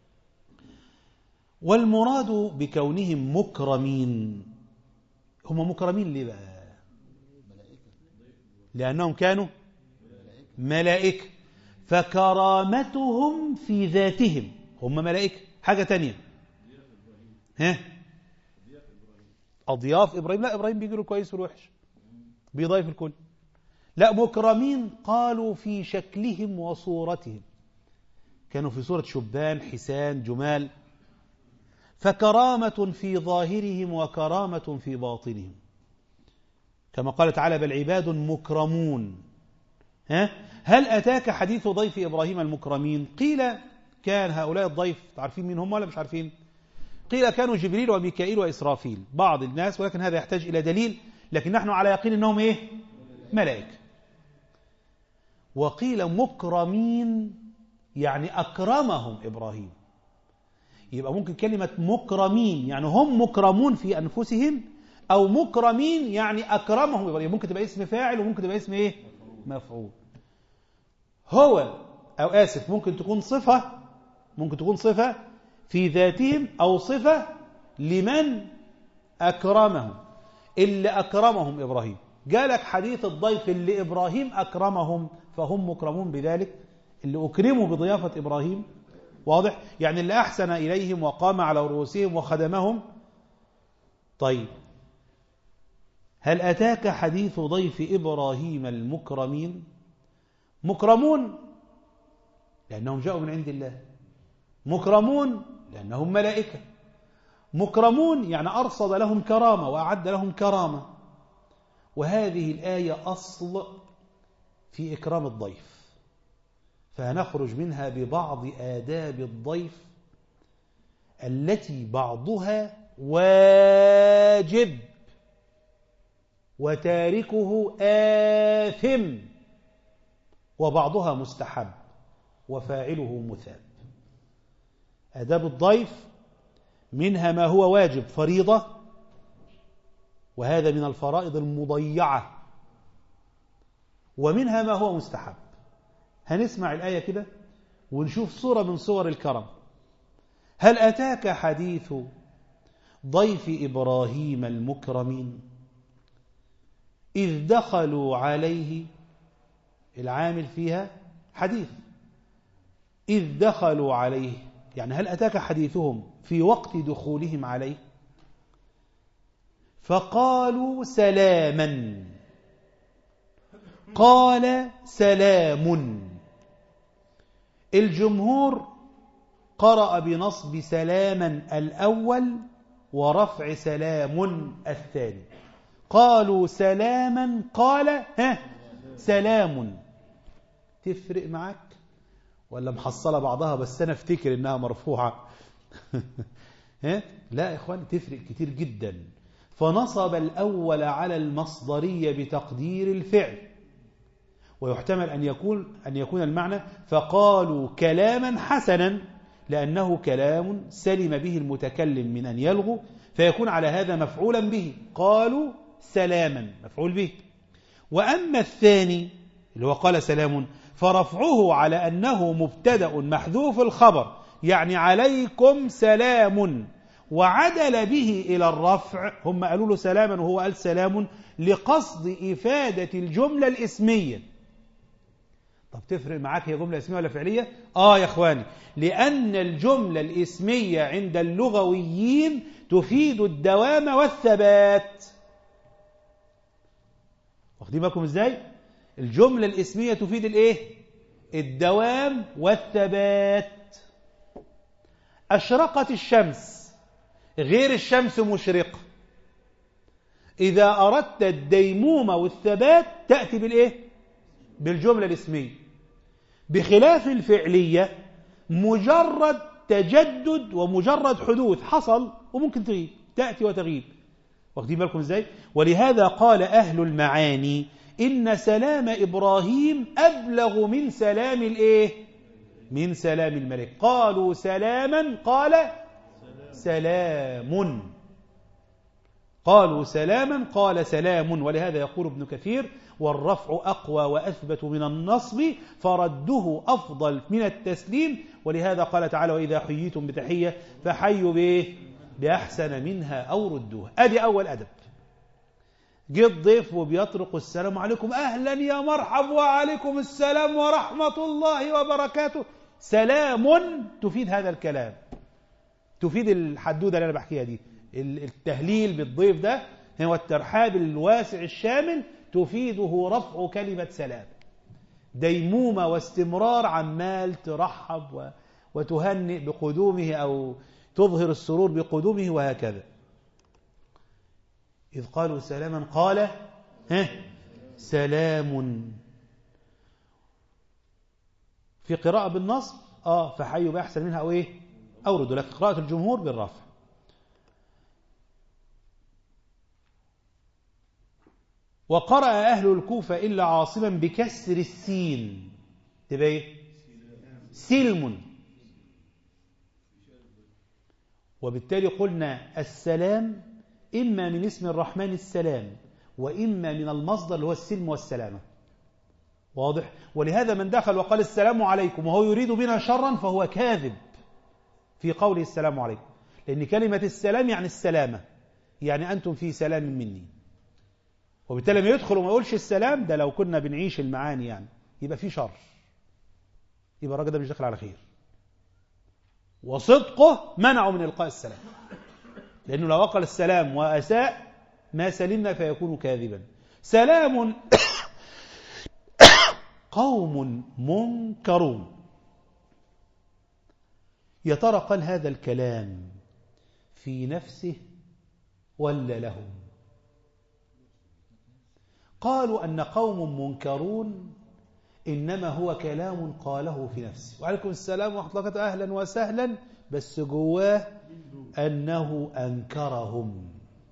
والمراد بكونهم مكرمين هم مكرمين ليه بقى لأنهم كانوا ملائكة فكرامتهم في ذاتهم هم ملائكة حاجة تانية ها أضياف إبراهيم لا إبراهيم بيجي له كويس والوحش بيضيف الكل لا مكرمين قالوا في شكلهم وصورتهم كانوا في صورة شبان حسان جمال فكرامة في ظاهرهم وكرامة في باطنهم كما قال تعالى بل عباد مكرمون ها؟ هل أتاك حديث ضيف إبراهيم المكرمين قيل كان هؤلاء الضيف تعرفين مين هم ولا مش عارفين قيل كانوا جبريل وميكائيل وإسرافيل بعض الناس ولكن هذا يحتاج إلى دليل لكن نحن على يقين أنهم إيه ملائكة وقيل مكرمين يعني أكرمهم إبراهيم يبقى ممكن كلمة مكرمين يعني هم مكرمون في أنفسهم أو مكرمين يعني أكرمهم إبراهيم ممكن تبقى اسم فاعل وممكن تبقى اسم إيه مفعول هو أو آسف ممكن تكون صفة ممكن تكون صفة في ذاتهم أو صفة لمن أكرمهم اللي أكرمهم إبراهيم جالك حديث الضيف اللي إبراهيم أكرمهم فهم مكرمون بذلك اللي أكرموا بضيافة إبراهيم واضح يعني اللي أحسن إليهم وقام على رؤوسهم وخدمهم طيب هل أتاك حديث ضيف إبراهيم المكرمين مكرمون لأنهم جاءوا من عند الله مكرمون لأنهم ملائكة مكرمون يعني أرصد لهم كرامة وأعد لهم كرامة وهذه الآية أصل في إكرام الضيف فنخرج منها ببعض آداب الضيف التي بعضها واجب وتاركه آثم وبعضها مستحب وفاعله مثاب آداب الضيف منها ما هو واجب فريضة وهذا من الفرائض المضيعة ومنها ما هو مستحب هنسمع الآية كده ونشوف صورة من صور الكرم هل أتاك حديث ضيف إبراهيم المكرمين إذ دخلوا عليه العامل فيها حديث إذ دخلوا عليه يعني هل أتاك حديثهم في وقت دخولهم عليه فقالوا سلاما قال سلام الجمهور قرأ بنصب سلاما الأول ورفع سلام الثاني قالوا سلاما قال ها سلام تفرق معك ولا محصلة بعضها بس أنا افتكر إنها مرفوعة ها لا يا إخوان تفرق كتير جدا فنصب الأول على المصدرية بتقدير الفعل ويحتمل أن يكون, أن يكون المعنى فقالوا كلاما حسنا لأنه كلام سلم به المتكلم من أن يلغو فيكون على هذا مفعولا به قالوا سلاما مفعول به وأما الثاني اللي هو قال سلام فرفعه على أنه مبتدأ محذوف الخبر يعني عليكم سلام وعدل به إلى الرفع هم قالوا له سلاما وهو قال سلام لقصد إفادة الجملة الإسمية طب تفرق معاك هي جملة اسمية ولا فعلية؟ آه يا إخواني لأن الجملة الإسمية عند اللغويين تفيد الدوام والثبات واخدين بالكم إزاي؟ الجملة الإسمية تفيد الإيه؟ الدوام والثبات أشرقت الشمس غير الشمس مشرقة إذا أردت الديمومة والثبات تأتي بالإيه؟ بالجملة الاسمية بخلاف الفعلية مجرد تجدد ومجرد حدوث حصل وممكن تغيب تأتي وتغيب واخدين بالكم ازاي ولهذا قال أهل المعاني إن سلام إبراهيم أبلغ من سلام الإيه من سلام الملك قالوا سلاما قال سلام قالوا سلاما قال سلام ولهذا يقول ابن كثير والرفع أقوى وأثبت من النصب فرده أفضل من التسليم ولهذا قال تعالى وإذا حييتم بتحية فحيوا به بأحسن منها أو ردوها أدي أول أدب جه الضيف وبيطرق السلام عليكم أهلا يا مرحب وعليكم السلام ورحمة الله وبركاته سلام تفيد هذا الكلام تفيد الحدودة اللي أنا بحكيها دي التهليل بالضيف ده هو الترحاب الواسع الشامل تفيده رفع كلمة سلام ديمومة واستمرار عمال ترحب وتهنئ بقدومه أو تظهر السرور بقدومه وهكذا إذ قالوا سلاما قال ها سلام في قراءة بالنصب آه فحيوا بأحسن منها أو إيه أو ردوا لكن قراءة الجمهور بالرفع وقرأ أهل الكوفة إلا عاصما بكسر السين تبقى إيه سلم وبالتالي قلنا السلام إما من اسم الرحمن السلام وإما من المصدر اللي هو السلم والسلامة واضح ولهذا من دخل وقال السلام عليكم وهو يريد بنا شرا فهو كاذب في قوله السلام عليكم لأن كلمة السلام يعني السلامة يعني أنتم في سلام مني وبالتالي لما يدخل وما يقولش السلام ده لو كنا بنعيش المعاني يعني يبقى في شر يبقى الراجل ده مش داخل على خير وصدقه منعه من إلقاء السلام لأنه لو وقل السلام وأساء ما سلمنا فيكون كاذبا سلام قوم منكرون يا ترى قال هذا الكلام في نفسه ولا لهم قالوا أن قوم منكرون إنما هو كلام قاله في نفسه وعليكم السلام ورحمة الله أهلا وسهلا بس جواه أنه أنكرهم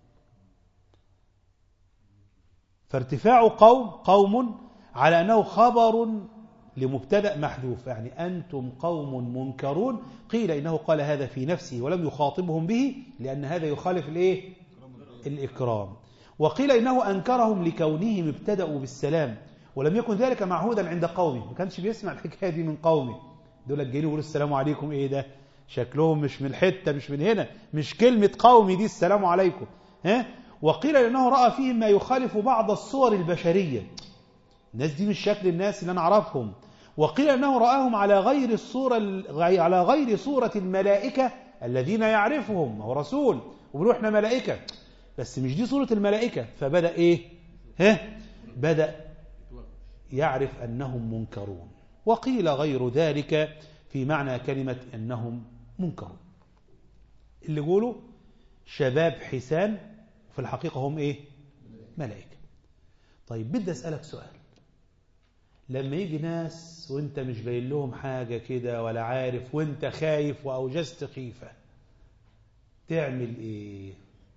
فارتفاع قوم قوم على أنه خبر لمبتدأ محذوف يعني أنتم قوم منكرون قيل إنه قال هذا في نفسه ولم يخاطبهم به لأن هذا يخالف الإيه؟ الإكرام وقيل إنه أنكرهم لكونهم ابتدأوا بالسلام ولم يكن ذلك معهودا عند قومه ما كانش بيسمع الحكاية دي من قومه دول جايين يقولوا السلام عليكم إيه ده شكلهم مش من الحتة مش من هنا مش كلمة قومي دي السلام عليكم ها وقيل إنه رأى فيهم ما يخالف بعض الصور البشرية الناس دي مش شكل الناس اللي أنا أعرفهم وقيل أنه رآهم على غير الصورة على غير صورة الملائكة الذين يعرفهم هو رسول وبنقول احنا ملائكة بس مش دي صورة الملائكة فبدأ إيه ها بدأ يعرف أنهم منكرون وقيل غير ذلك في معنى كلمة أنهم منكرون اللي يقولوا شباب حسان في الحقيقة هم إيه ملائكة طيب بدي أسألك سؤال لما يجي ناس وانت مش باين لهم حاجة كده ولا عارف وانت خايف وأوجزت خيفة تعمل ايه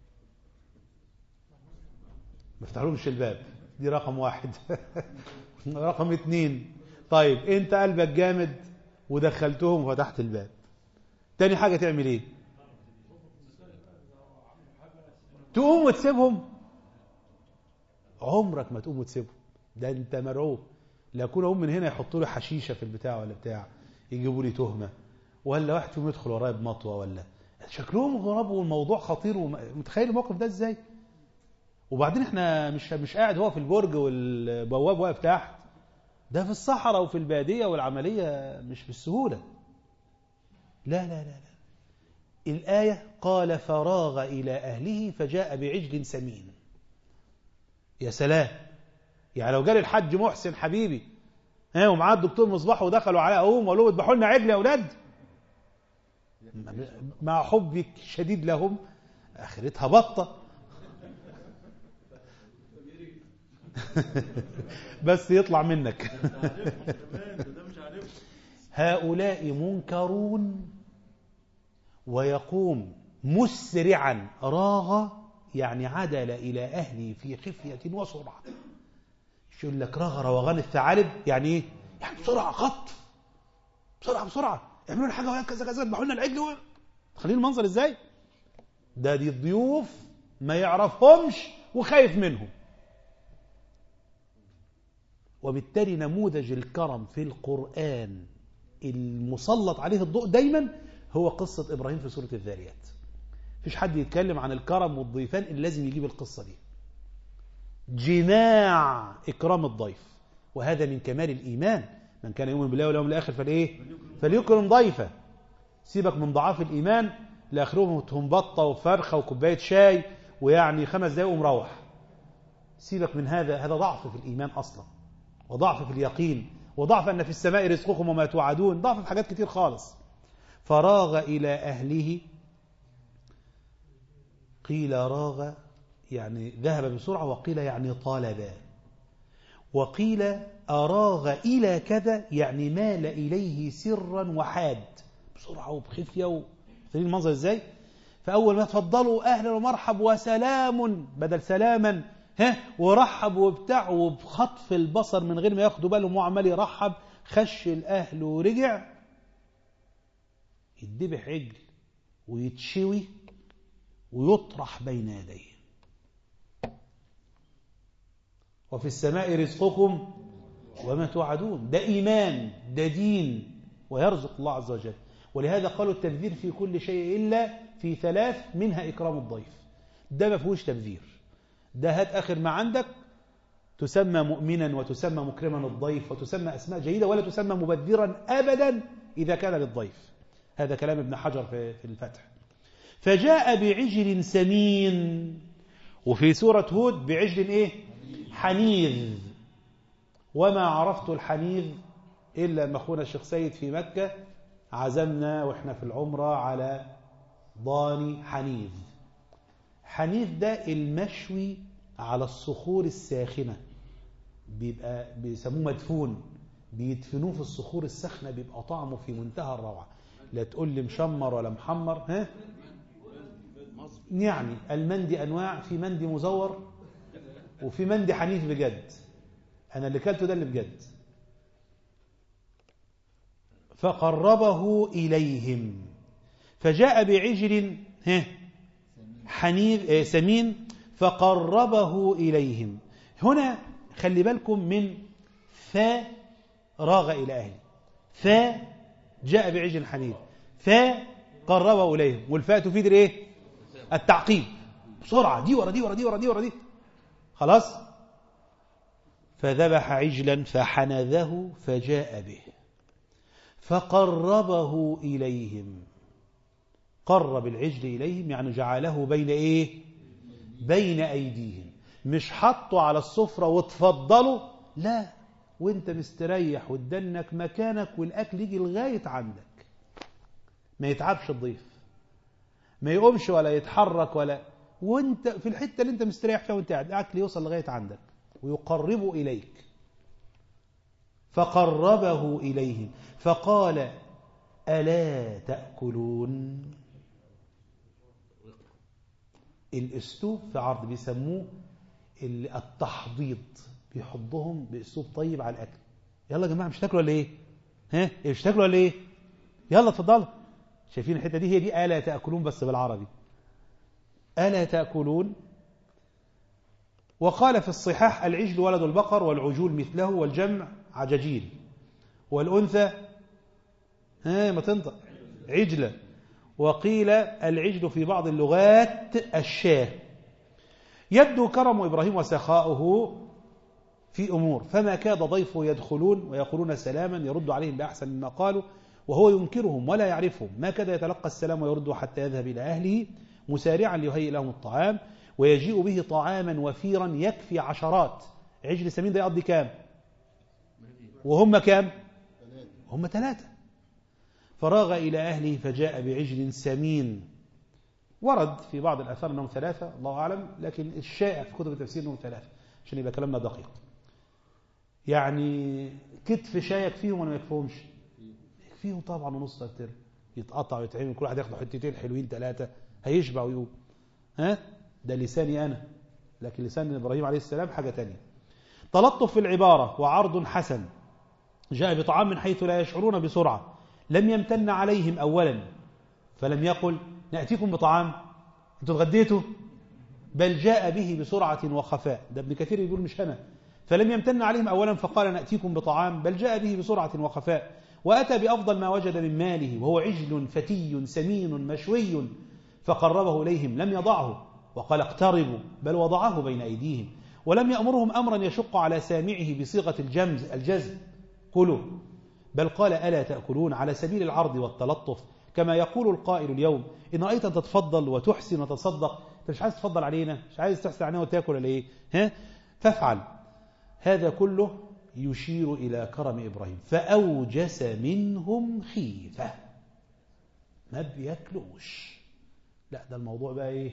ما افتحلهمش الباب دي رقم واحد رقم اتنين طيب انت قلبك جامد ودخلتهم وفتحت الباب تاني حاجة تعمل ايه تقوم وتسيبهم عمرك ما تقوم وتسيبهم ده انت مرعوب لا يكون هم من هنا يحطوا لي حشيشه في البتاع ولا بتاع يجيبوا لي تهمه ولا واحد فيهم يدخل ورايا بمطوه ولا شكلهم غراب والموضوع خطير ومتخيل الموقف ده ازاي وبعدين احنا مش مش قاعد هو في البرج والبواب واقف تحت ده في الصحراء وفي الباديه والعمليه مش بالسهوله لا لا لا لا الآية قال فراغ إلى أهله فجاء بعجل سمين يا سلام يعني لو جالي الحج محسن حبيبي ها ومعاه الدكتور مصباح ودخلوا على أقوم وقالوا اذبحوا لنا عجل يا أولاد مع حبك شديد لهم آخرتها بطة بس يطلع منك هؤلاء منكرون ويقوم مسرعا راغ يعني عدل إلى أهله في خفية وسرعة يقول لك رغى روغان الثعالب يعني ايه يعني بسرعة خطف بسرعة بسرعة اعملوا لنا حاجة وهي كذا كذا اذبحوا لنا العجل و... خلينا المنظر ازاي ده دي الضيوف ما يعرفهمش وخايف منهم وبالتالي نموذج الكرم في القرآن المسلط عليه الضوء دايما هو قصة إبراهيم في سورة الذاريات فيش حد يتكلم عن الكرم والضيفان اللي لازم يجيب القصة دي جماع إكرام الضيف وهذا من كمال الإيمان من كان يؤمن بالله واليوم الآخر فلإيه فليكرم ضيفه سيبك من ضعاف الإيمان لآخرهم بطة وفرخة وكوباية شاي ويعني خمس دقايق ومروح سيبك من هذا هذا ضعف في الإيمان أصلا وضعف في اليقين وضعف أن في السماء رزقكم وما توعدون ضعف في حاجات كتير خالص فراغ إلى أهله قيل راغ يعني ذهب بسرعة وقيل يعني طالبا وقيل أراغ إلى كذا يعني مال إليه سرا وحاد بسرعة وبخفية و... المنظر إزاي فأول ما تفضلوا أهلا ومرحب وسلام بدل سلاما ها ورحب وبتاع وبخطف البصر من غير ما ياخدوا بالهم وعمال يرحب خش الأهل ورجع يدبح عجل ويتشوي ويطرح بين يديه وفي السماء رزقكم وما توعدون ده إيمان ده دين ويرزق الله عز وجل ولهذا قالوا التبذير في كل شيء إلا في ثلاث منها إكرام الضيف ده ما فيهوش تبذير ده هات آخر ما عندك تسمى مؤمنا وتسمى مكرما الضيف وتسمى أسماء جيدة ولا تسمى مبذرا أبدا إذا كان للضيف هذا كلام ابن حجر في الفتح فجاء بعجل سمين وفي سورة هود بعجل إيه حنيذ وما عرفت الحنيذ إلا ما أخونا الشيخ سيد في مكة عزمنا وإحنا في العمرة على ضاني حنيذ حنيذ ده المشوي على الصخور الساخنة بيبقى بيسموه مدفون بيدفنوه في الصخور الساخنة بيبقى طعمه في منتهى الروعة لا تقول لي مشمر ولا محمر ها يعني المندي أنواع في مندي مزور وفي مندي حنيف بجد أنا اللي كلته ده اللي بجد فقربه إليهم فجاء بعجل ها حنيف سمين فقربه إليهم هنا خلي بالكم من فا راغ إلى أهله فا جاء بعجل حنيف فقربه إليهم والفاء تفيد الايه التعقيب بسرعة دي ورا دي ورا دي ورا دي ورا دي خلاص فذبح عجلا فحنذه فجاء به فقربه إليهم قرب العجل إليهم يعني جعله بين إيه بين أيديهم مش حطوا على السفرة وتفضلوا لا وانت مستريح وتدنك مكانك والأكل يجي لغاية عندك ما يتعبش الضيف ما يقومش ولا يتحرك ولا وانت في الحته اللي انت مستريح فيها وانت قاعد الاكل يوصل لغايه عندك ويقربه اليك فقربه اليهم فقال الا تاكلون الاسلوب في عرض بيسموه التحضيض بيحضهم باسلوب طيب على الاكل يلا يا جماعه مش تاكلوا ولا ايه ها مش تاكلوا ولا ايه يلا اتفضلوا شايفين الحته دي هي دي الا تاكلون بس بالعربي الا تاكلون وقال في الصحاح العجل ولد البقر والعجول مثله والجمع عجاجيل والانثى ها ما تنطق عجله وقيل العجل في بعض اللغات الشاه يبدو كرم إبراهيم وسخاؤه في أمور فما كاد ضيفه يدخلون ويقولون سلاما يرد عليهم بأحسن مما قالوا وهو ينكرهم ولا يعرفهم ما كاد يتلقى السلام ويرد حتى يذهب إلى أهله مسارعا ليهيئ لهم الطعام ويجيء به طعاما وفيرا يكفي عشرات عجل سمين ده يقضي كام وهم كام هم ثلاثة فراغ إلى أهله فجاء بعجل سمين ورد في بعض الآثار أنهم ثلاثة الله أعلم لكن الشائع في كتب التفسير أنهم ثلاثة عشان يبقى كلامنا دقيق يعني كتف شاي يكفيهم ولا ما يكفيهمش يكفيهم طبعا ونص ترتر يتقطع ويتعمل كل واحد ياخد حتتين حلوين ثلاثة هيشبع ويقوم ها ده لساني أنا لكن لسان إبراهيم عليه السلام حاجة تانية تلطف في العبارة وعرض حسن جاء بطعام من حيث لا يشعرون بسرعة لم يمتن عليهم أولا فلم يقل نأتيكم بطعام انتوا اتغديتوا بل جاء به بسرعة وخفاء ده ابن كثير يقول مش أنا فلم يمتن عليهم أولا فقال نأتيكم بطعام بل جاء به بسرعة وخفاء وأتى بأفضل ما وجد من ماله وهو عجل فتي سمين مشوي فقربه إليهم لم يضعه وقال اقتربوا بل وضعه بين أيديهم ولم يأمرهم أمرا يشق على سامعه بصيغة الجمز الجزم كلوا بل قال ألا تأكلون على سبيل العرض والتلطف كما يقول القائل اليوم إن رأيت أن تتفضل وتحسن وتصدق أنت مش عايز تفضل علينا مش عايز تحسن علينا وتاكل ولا إيه ها فافعل هذا كله يشير إلى كرم إبراهيم فأوجس منهم خيفة ما بياكلوش لا ده الموضوع بقى إيه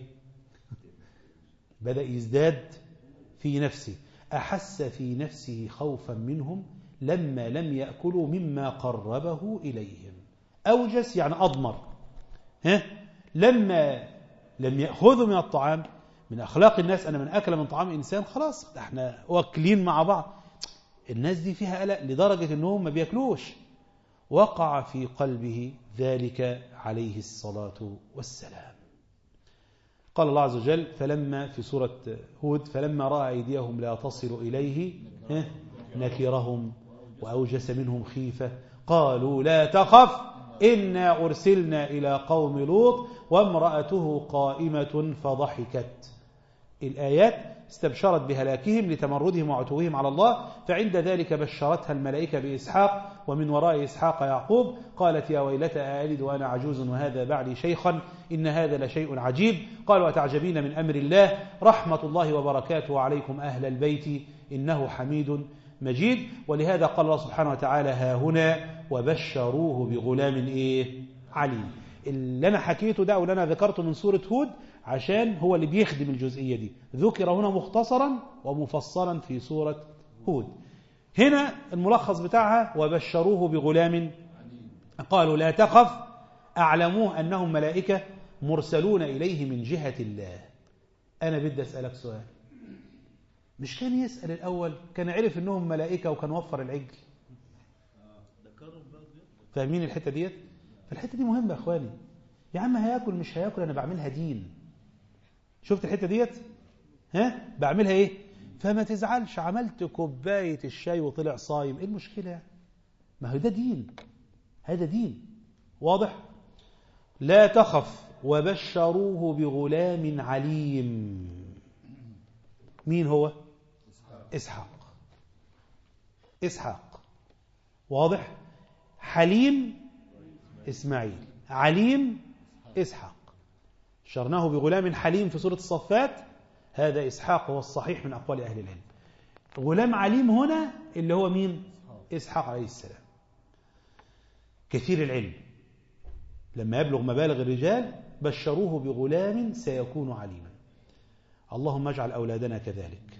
بدأ يزداد في نفسه أحس في نفسه خوفا منهم لما لم يأكلوا مما قربه إليهم أوجس يعني أضمر ها لما لم يأخذوا من الطعام من أخلاق الناس أنا من أكل من طعام إنسان خلاص احنا واكلين مع بعض الناس دي فيها قلق لدرجة أنهم ما بياكلوش وقع في قلبه ذلك عليه الصلاة والسلام قال الله عز وجل فلما في سورة هود فلما رأى أيديهم لا تصل إليه نكرهم وأوجس منهم خيفة قالوا لا تخف إنا أرسلنا إلى قوم لوط وامرأته قائمة فضحكت الآيات استبشرت بهلاكهم لتمردهم وعتوهم على الله فعند ذلك بشرتها الملائكة بإسحاق ومن وراء إسحاق يعقوب قالت يا ويلتى ألد وأنا عجوز وهذا بعلي شيخا إن هذا لشيء عجيب قال وتعجبين من أمر الله رحمة الله وبركاته عليكم أهل البيت إنه حميد مجيد ولهذا قال الله سبحانه وتعالى ها هنا وبشروه بغلام إيه عليم اللي أنا حكيته ده واللي أنا ذكرته من سورة هود عشان هو اللي بيخدم الجزئية دي ذكر هنا مختصرا ومفصلا في سورة هود هنا الملخص بتاعها وبشروه بغلام قالوا لا تخف أعلموه أنهم ملائكة مرسلون إليه من جهة الله أنا بدي أسألك سؤال مش كان يسأل الأول كان عرف أنهم ملائكة وكان وفر العجل فاهمين الحتة ديت فالحتة دي مهمة يا أخواني يا عم هياكل مش هياكل أنا بعملها دين شفت الحتة ديت ها بعملها ايه فما تزعلش عملت كوباية الشاي وطلع صايم ايه المشكلة يعني ما هو ده دين هذا دين واضح لا تخف وبشروه بغلام عليم مين هو إسحاق إسحاق واضح حليم إسماعيل عليم إسحاق شرناه بغلام حليم في سورة الصفات هذا إسحاق هو الصحيح من أقوال أهل العلم غلام عليم هنا اللي هو مين إسحاق عليه السلام كثير العلم لما يبلغ مبالغ الرجال بشروه بغلام سيكون عليما اللهم اجعل أولادنا كذلك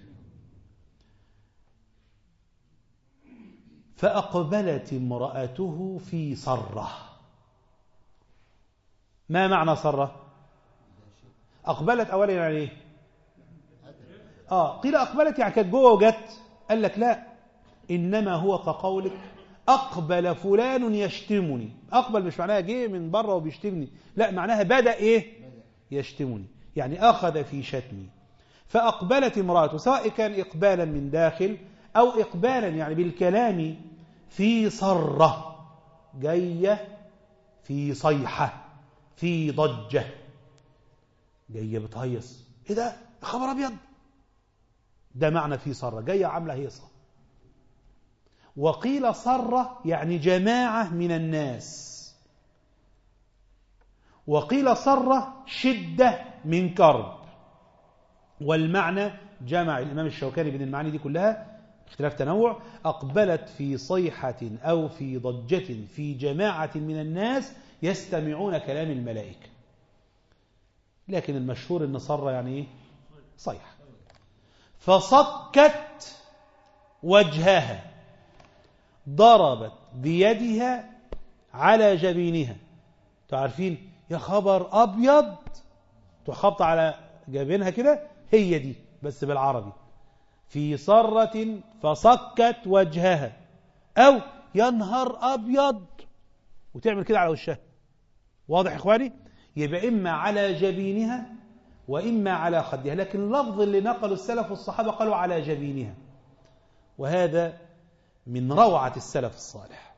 فأقبلت امرأته في صرة ما معنى صرة أقبلت أولا يعني إيه آه قيل أقبلت يعني كانت جوه وجت قال لك لا إنما هو كقولك أقبل فلان يشتمني أقبل مش معناها جه من بره وبيشتمني لا معناها بدأ إيه يشتمني يعني أخذ في شتمي فأقبلت امرأته سواء كان إقبالا من داخل أو إقبالا يعني بالكلام في صرة جاية في صيحة في ضجة جاية بتهيص إيه ده خبر أبيض ده معنى في صرة جاية عاملة هيصة وقيل صرة يعني جماعة من الناس وقيل صرة شدة من كرب والمعنى جمع الإمام الشوكاني بين المعاني دي كلها اختلاف تنوع أقبلت في صيحة أو في ضجة في جماعة من الناس يستمعون كلام الملائكة لكن المشهور أن صر يعني إيه؟ صيحة فصكت وجهها ضربت بيدها على جبينها تعرفين يا خبر أبيض تخبط على جبينها كده هي دي بس بالعربي في صرة فصكت وجهها أو ينهر أبيض وتعمل كده على وشها واضح يا إخواني يبقى إما على جبينها وإما على خدها لكن اللفظ اللي نقل السلف والصحابة قالوا على جبينها وهذا من روعة السلف الصالح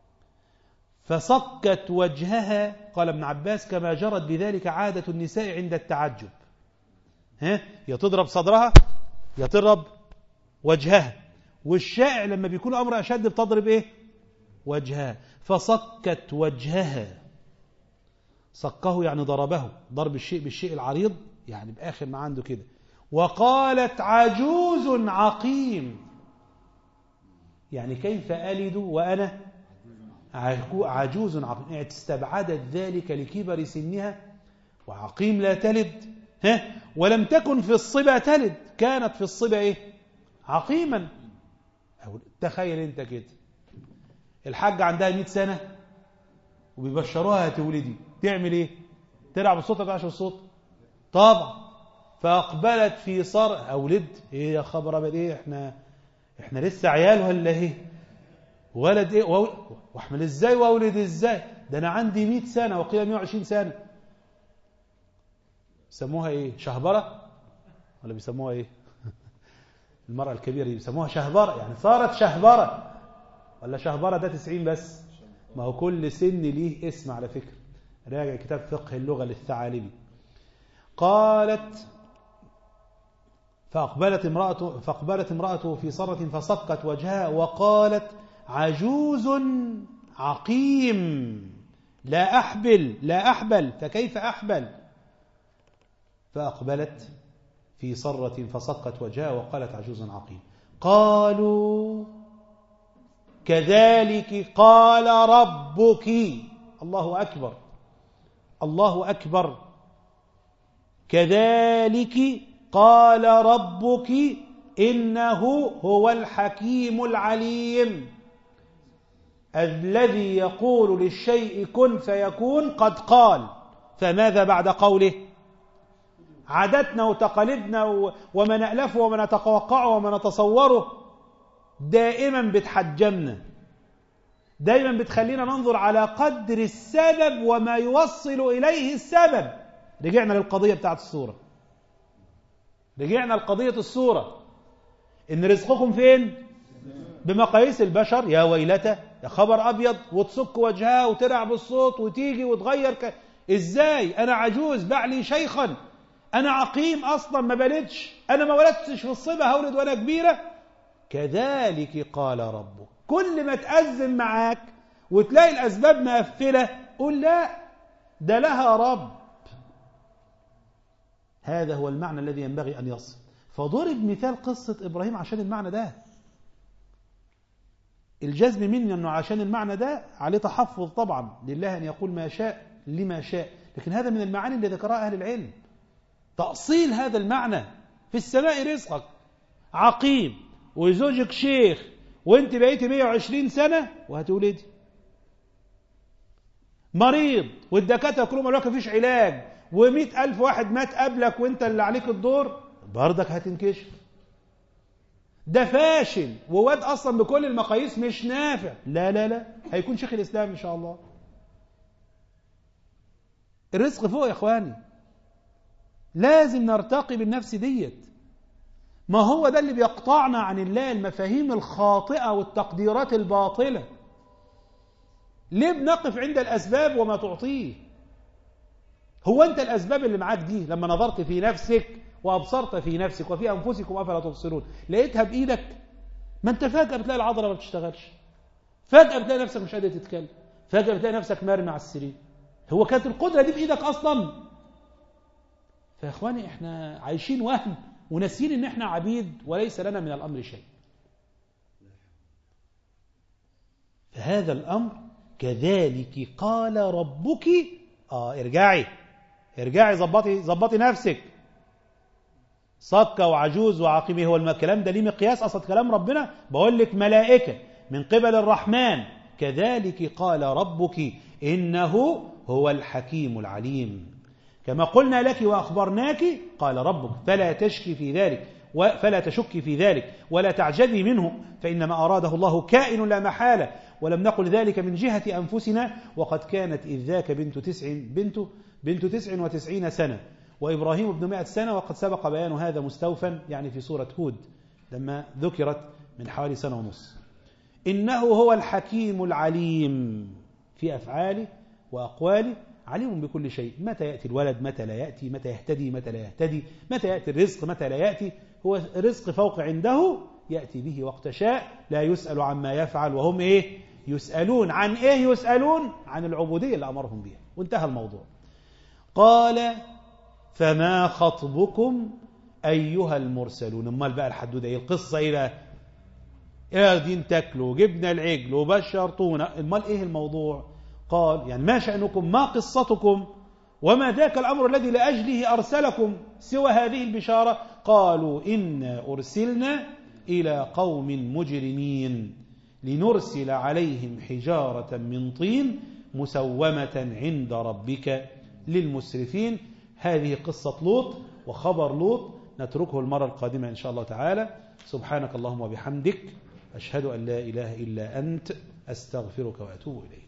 فصكت وجهها قال ابن عباس كما جرت بذلك عادة النساء عند التعجب ها يا تضرب صدرها يا تضرب وجهها والشائع لما بيكون أمر أشد بتضرب إيه وجهها فصكت وجهها صكه يعني ضربه ضرب الشيء بالشيء العريض يعني بآخر ما عنده كده وقالت عجوز عقيم يعني كيف ألد وأنا عجوز عقيم يعني استبعدت ذلك لكبر سنها وعقيم لا تلد ها ولم تكن في الصبا تلد كانت في الصبا ايه عقيما تخيل انت كده الحاجة عندها 100 سنة وبيبشروها هتولدي تعمل ايه تلعب الصوت ولا تعش الصوت طبعا فاقبلت في صر اولد ايه يا خبر ابدا ايه احنا احنا لسه عيال ولا ايه ولد ايه واحمل ازاي واولد ازاي ده انا عندي 100 سنة وقيل 120 سنة بيسموها ايه شهبرة ولا بيسموها ايه المرأة الكبيرة دي بيسموها شهبرة يعني صارت شهبرة ولا شهبرة ده 90 بس ما هو كل سن ليه اسم على فكرة راجع كتاب فقه اللغة للثعالبي قالت فأقبلت امرأته, فأقبلت امرأته في صرة فصكت وجهها وقالت عجوز عقيم لا أحبل لا أحبل فكيف أحبل فأقبلت في صرة فصكت وجهها وقالت عجوز عقيم قالوا كذلك قال ربك الله أكبر الله أكبر كذلك قال ربك إنه هو الحكيم العليم الذي يقول للشيء كن فيكون قد قال فماذا بعد قوله عادتنا وتقاليدنا وما نألفه وما نتوقعه وما نتصوره دائما بتحجمنا دائما بتخلينا ننظر على قدر السبب وما يوصل إليه السبب رجعنا للقضية بتاعت الصورة رجعنا لقضية الصورة إن رزقكم فين بمقاييس البشر يا ويلته يا خبر أبيض وتصك وجهها وترع بالصوت وتيجي وتغير ك... إزاي أنا عجوز بعلي شيخا أنا عقيم أصلا ما بلدش أنا ما ولدتش في الصبا هولد وأنا كبيرة كذلك قال ربك كل ما تأزم معاك وتلاقي الأسباب مقفلة قول لا ده لها رب هذا هو المعنى الذي ينبغي أن يصل فضرب مثال قصة إبراهيم عشان المعنى ده الجزم مني أنه عشان المعنى ده عليه تحفظ طبعا لله أن يقول ما شاء لما شاء لكن هذا من المعاني اللي ذكرها أهل العلم تأصيل هذا المعنى في السماء رزقك عقيم وزوجك شيخ وانت بقيتي 120 سنة وهتولدي مريض والدكاترة كلهم قالوا لك مفيش علاج ومئة ألف واحد مات قبلك وانت اللي عليك الدور برضك هتنكشف ده فاشل وواد أصلا بكل المقاييس مش نافع لا لا لا هيكون شيخ الإسلام إن شاء الله الرزق فوق يا إخواني لازم نرتقي بالنفس ديت ما هو ده اللي بيقطعنا عن الله المفاهيم الخاطئة والتقديرات الباطلة ليه بنقف عند الأسباب وما تعطيه هو أنت الأسباب اللي معاك دي لما نظرت في نفسك وأبصرت في نفسك وفي أنفسكم أفلا تبصرون لقيتها بإيدك ما أنت فجأة بتلاقي العضلة ما بتشتغلش فجأة بتلاقي نفسك مش قادر تتكلم فجأة بتلاقي نفسك مرمي على السرير هو كانت القدرة دي بإيدك أصلا فيا إخواني إحنا عايشين وهم وناسين إن إحنا عبيد وليس لنا من الأمر شيء فهذا الأمر كذلك قال ربك آه ارجعي ارجعي ظبطي ظبطي نفسك صكة وعجوز وعقيمه هو الكلام ده ليه مقياس أصلا كلام ربنا بقول لك ملائكة من قبل الرحمن كذلك قال ربك إنه هو الحكيم العليم كما قلنا لك وأخبرناك قال ربك فلا تشكي في ذلك فلا تشكي في ذلك ولا تعجبي منه فإنما أراده الله كائن لا محالة ولم نقل ذلك من جهة أنفسنا وقد كانت إذ ذاك بنت تسع بنت بنت تسع وتسعين سنة وإبراهيم ابن مائة سنة وقد سبق بيان هذا مستوفا يعني في سورة هود لما ذكرت من حوالي سنة ونص إنه هو الحكيم العليم في أفعاله وأقواله عليم بكل شيء متى يأتي الولد متى لا يأتي متى يهتدي متى لا يهتدي متى يأتي الرزق متى لا يأتي هو الرزق فوق عنده يأتي به وقت شاء لا يسأل عما يفعل وهم إيه يسألون عن إيه يسألون عن العبودية اللي أمرهم بها وانتهى الموضوع قال فما خطبكم أيها المرسلون امال بقى الحدودة إيه القصة إيه بقى يا دين تاكلوا جبنا العجل وبشرطونا امال إيه الموضوع قال يعني ما شأنكم ما قصتكم وما ذاك الأمر الذي لأجله أرسلكم سوى هذه البشارة قالوا إنا أرسلنا إلى قوم مجرمين لنرسل عليهم حجارة من طين مسومة عند ربك للمسرفين هذه قصة لوط وخبر لوط نتركه المرة القادمة إن شاء الله تعالى سبحانك اللهم وبحمدك أشهد أن لا إله إلا أنت أستغفرك وأتوب إليك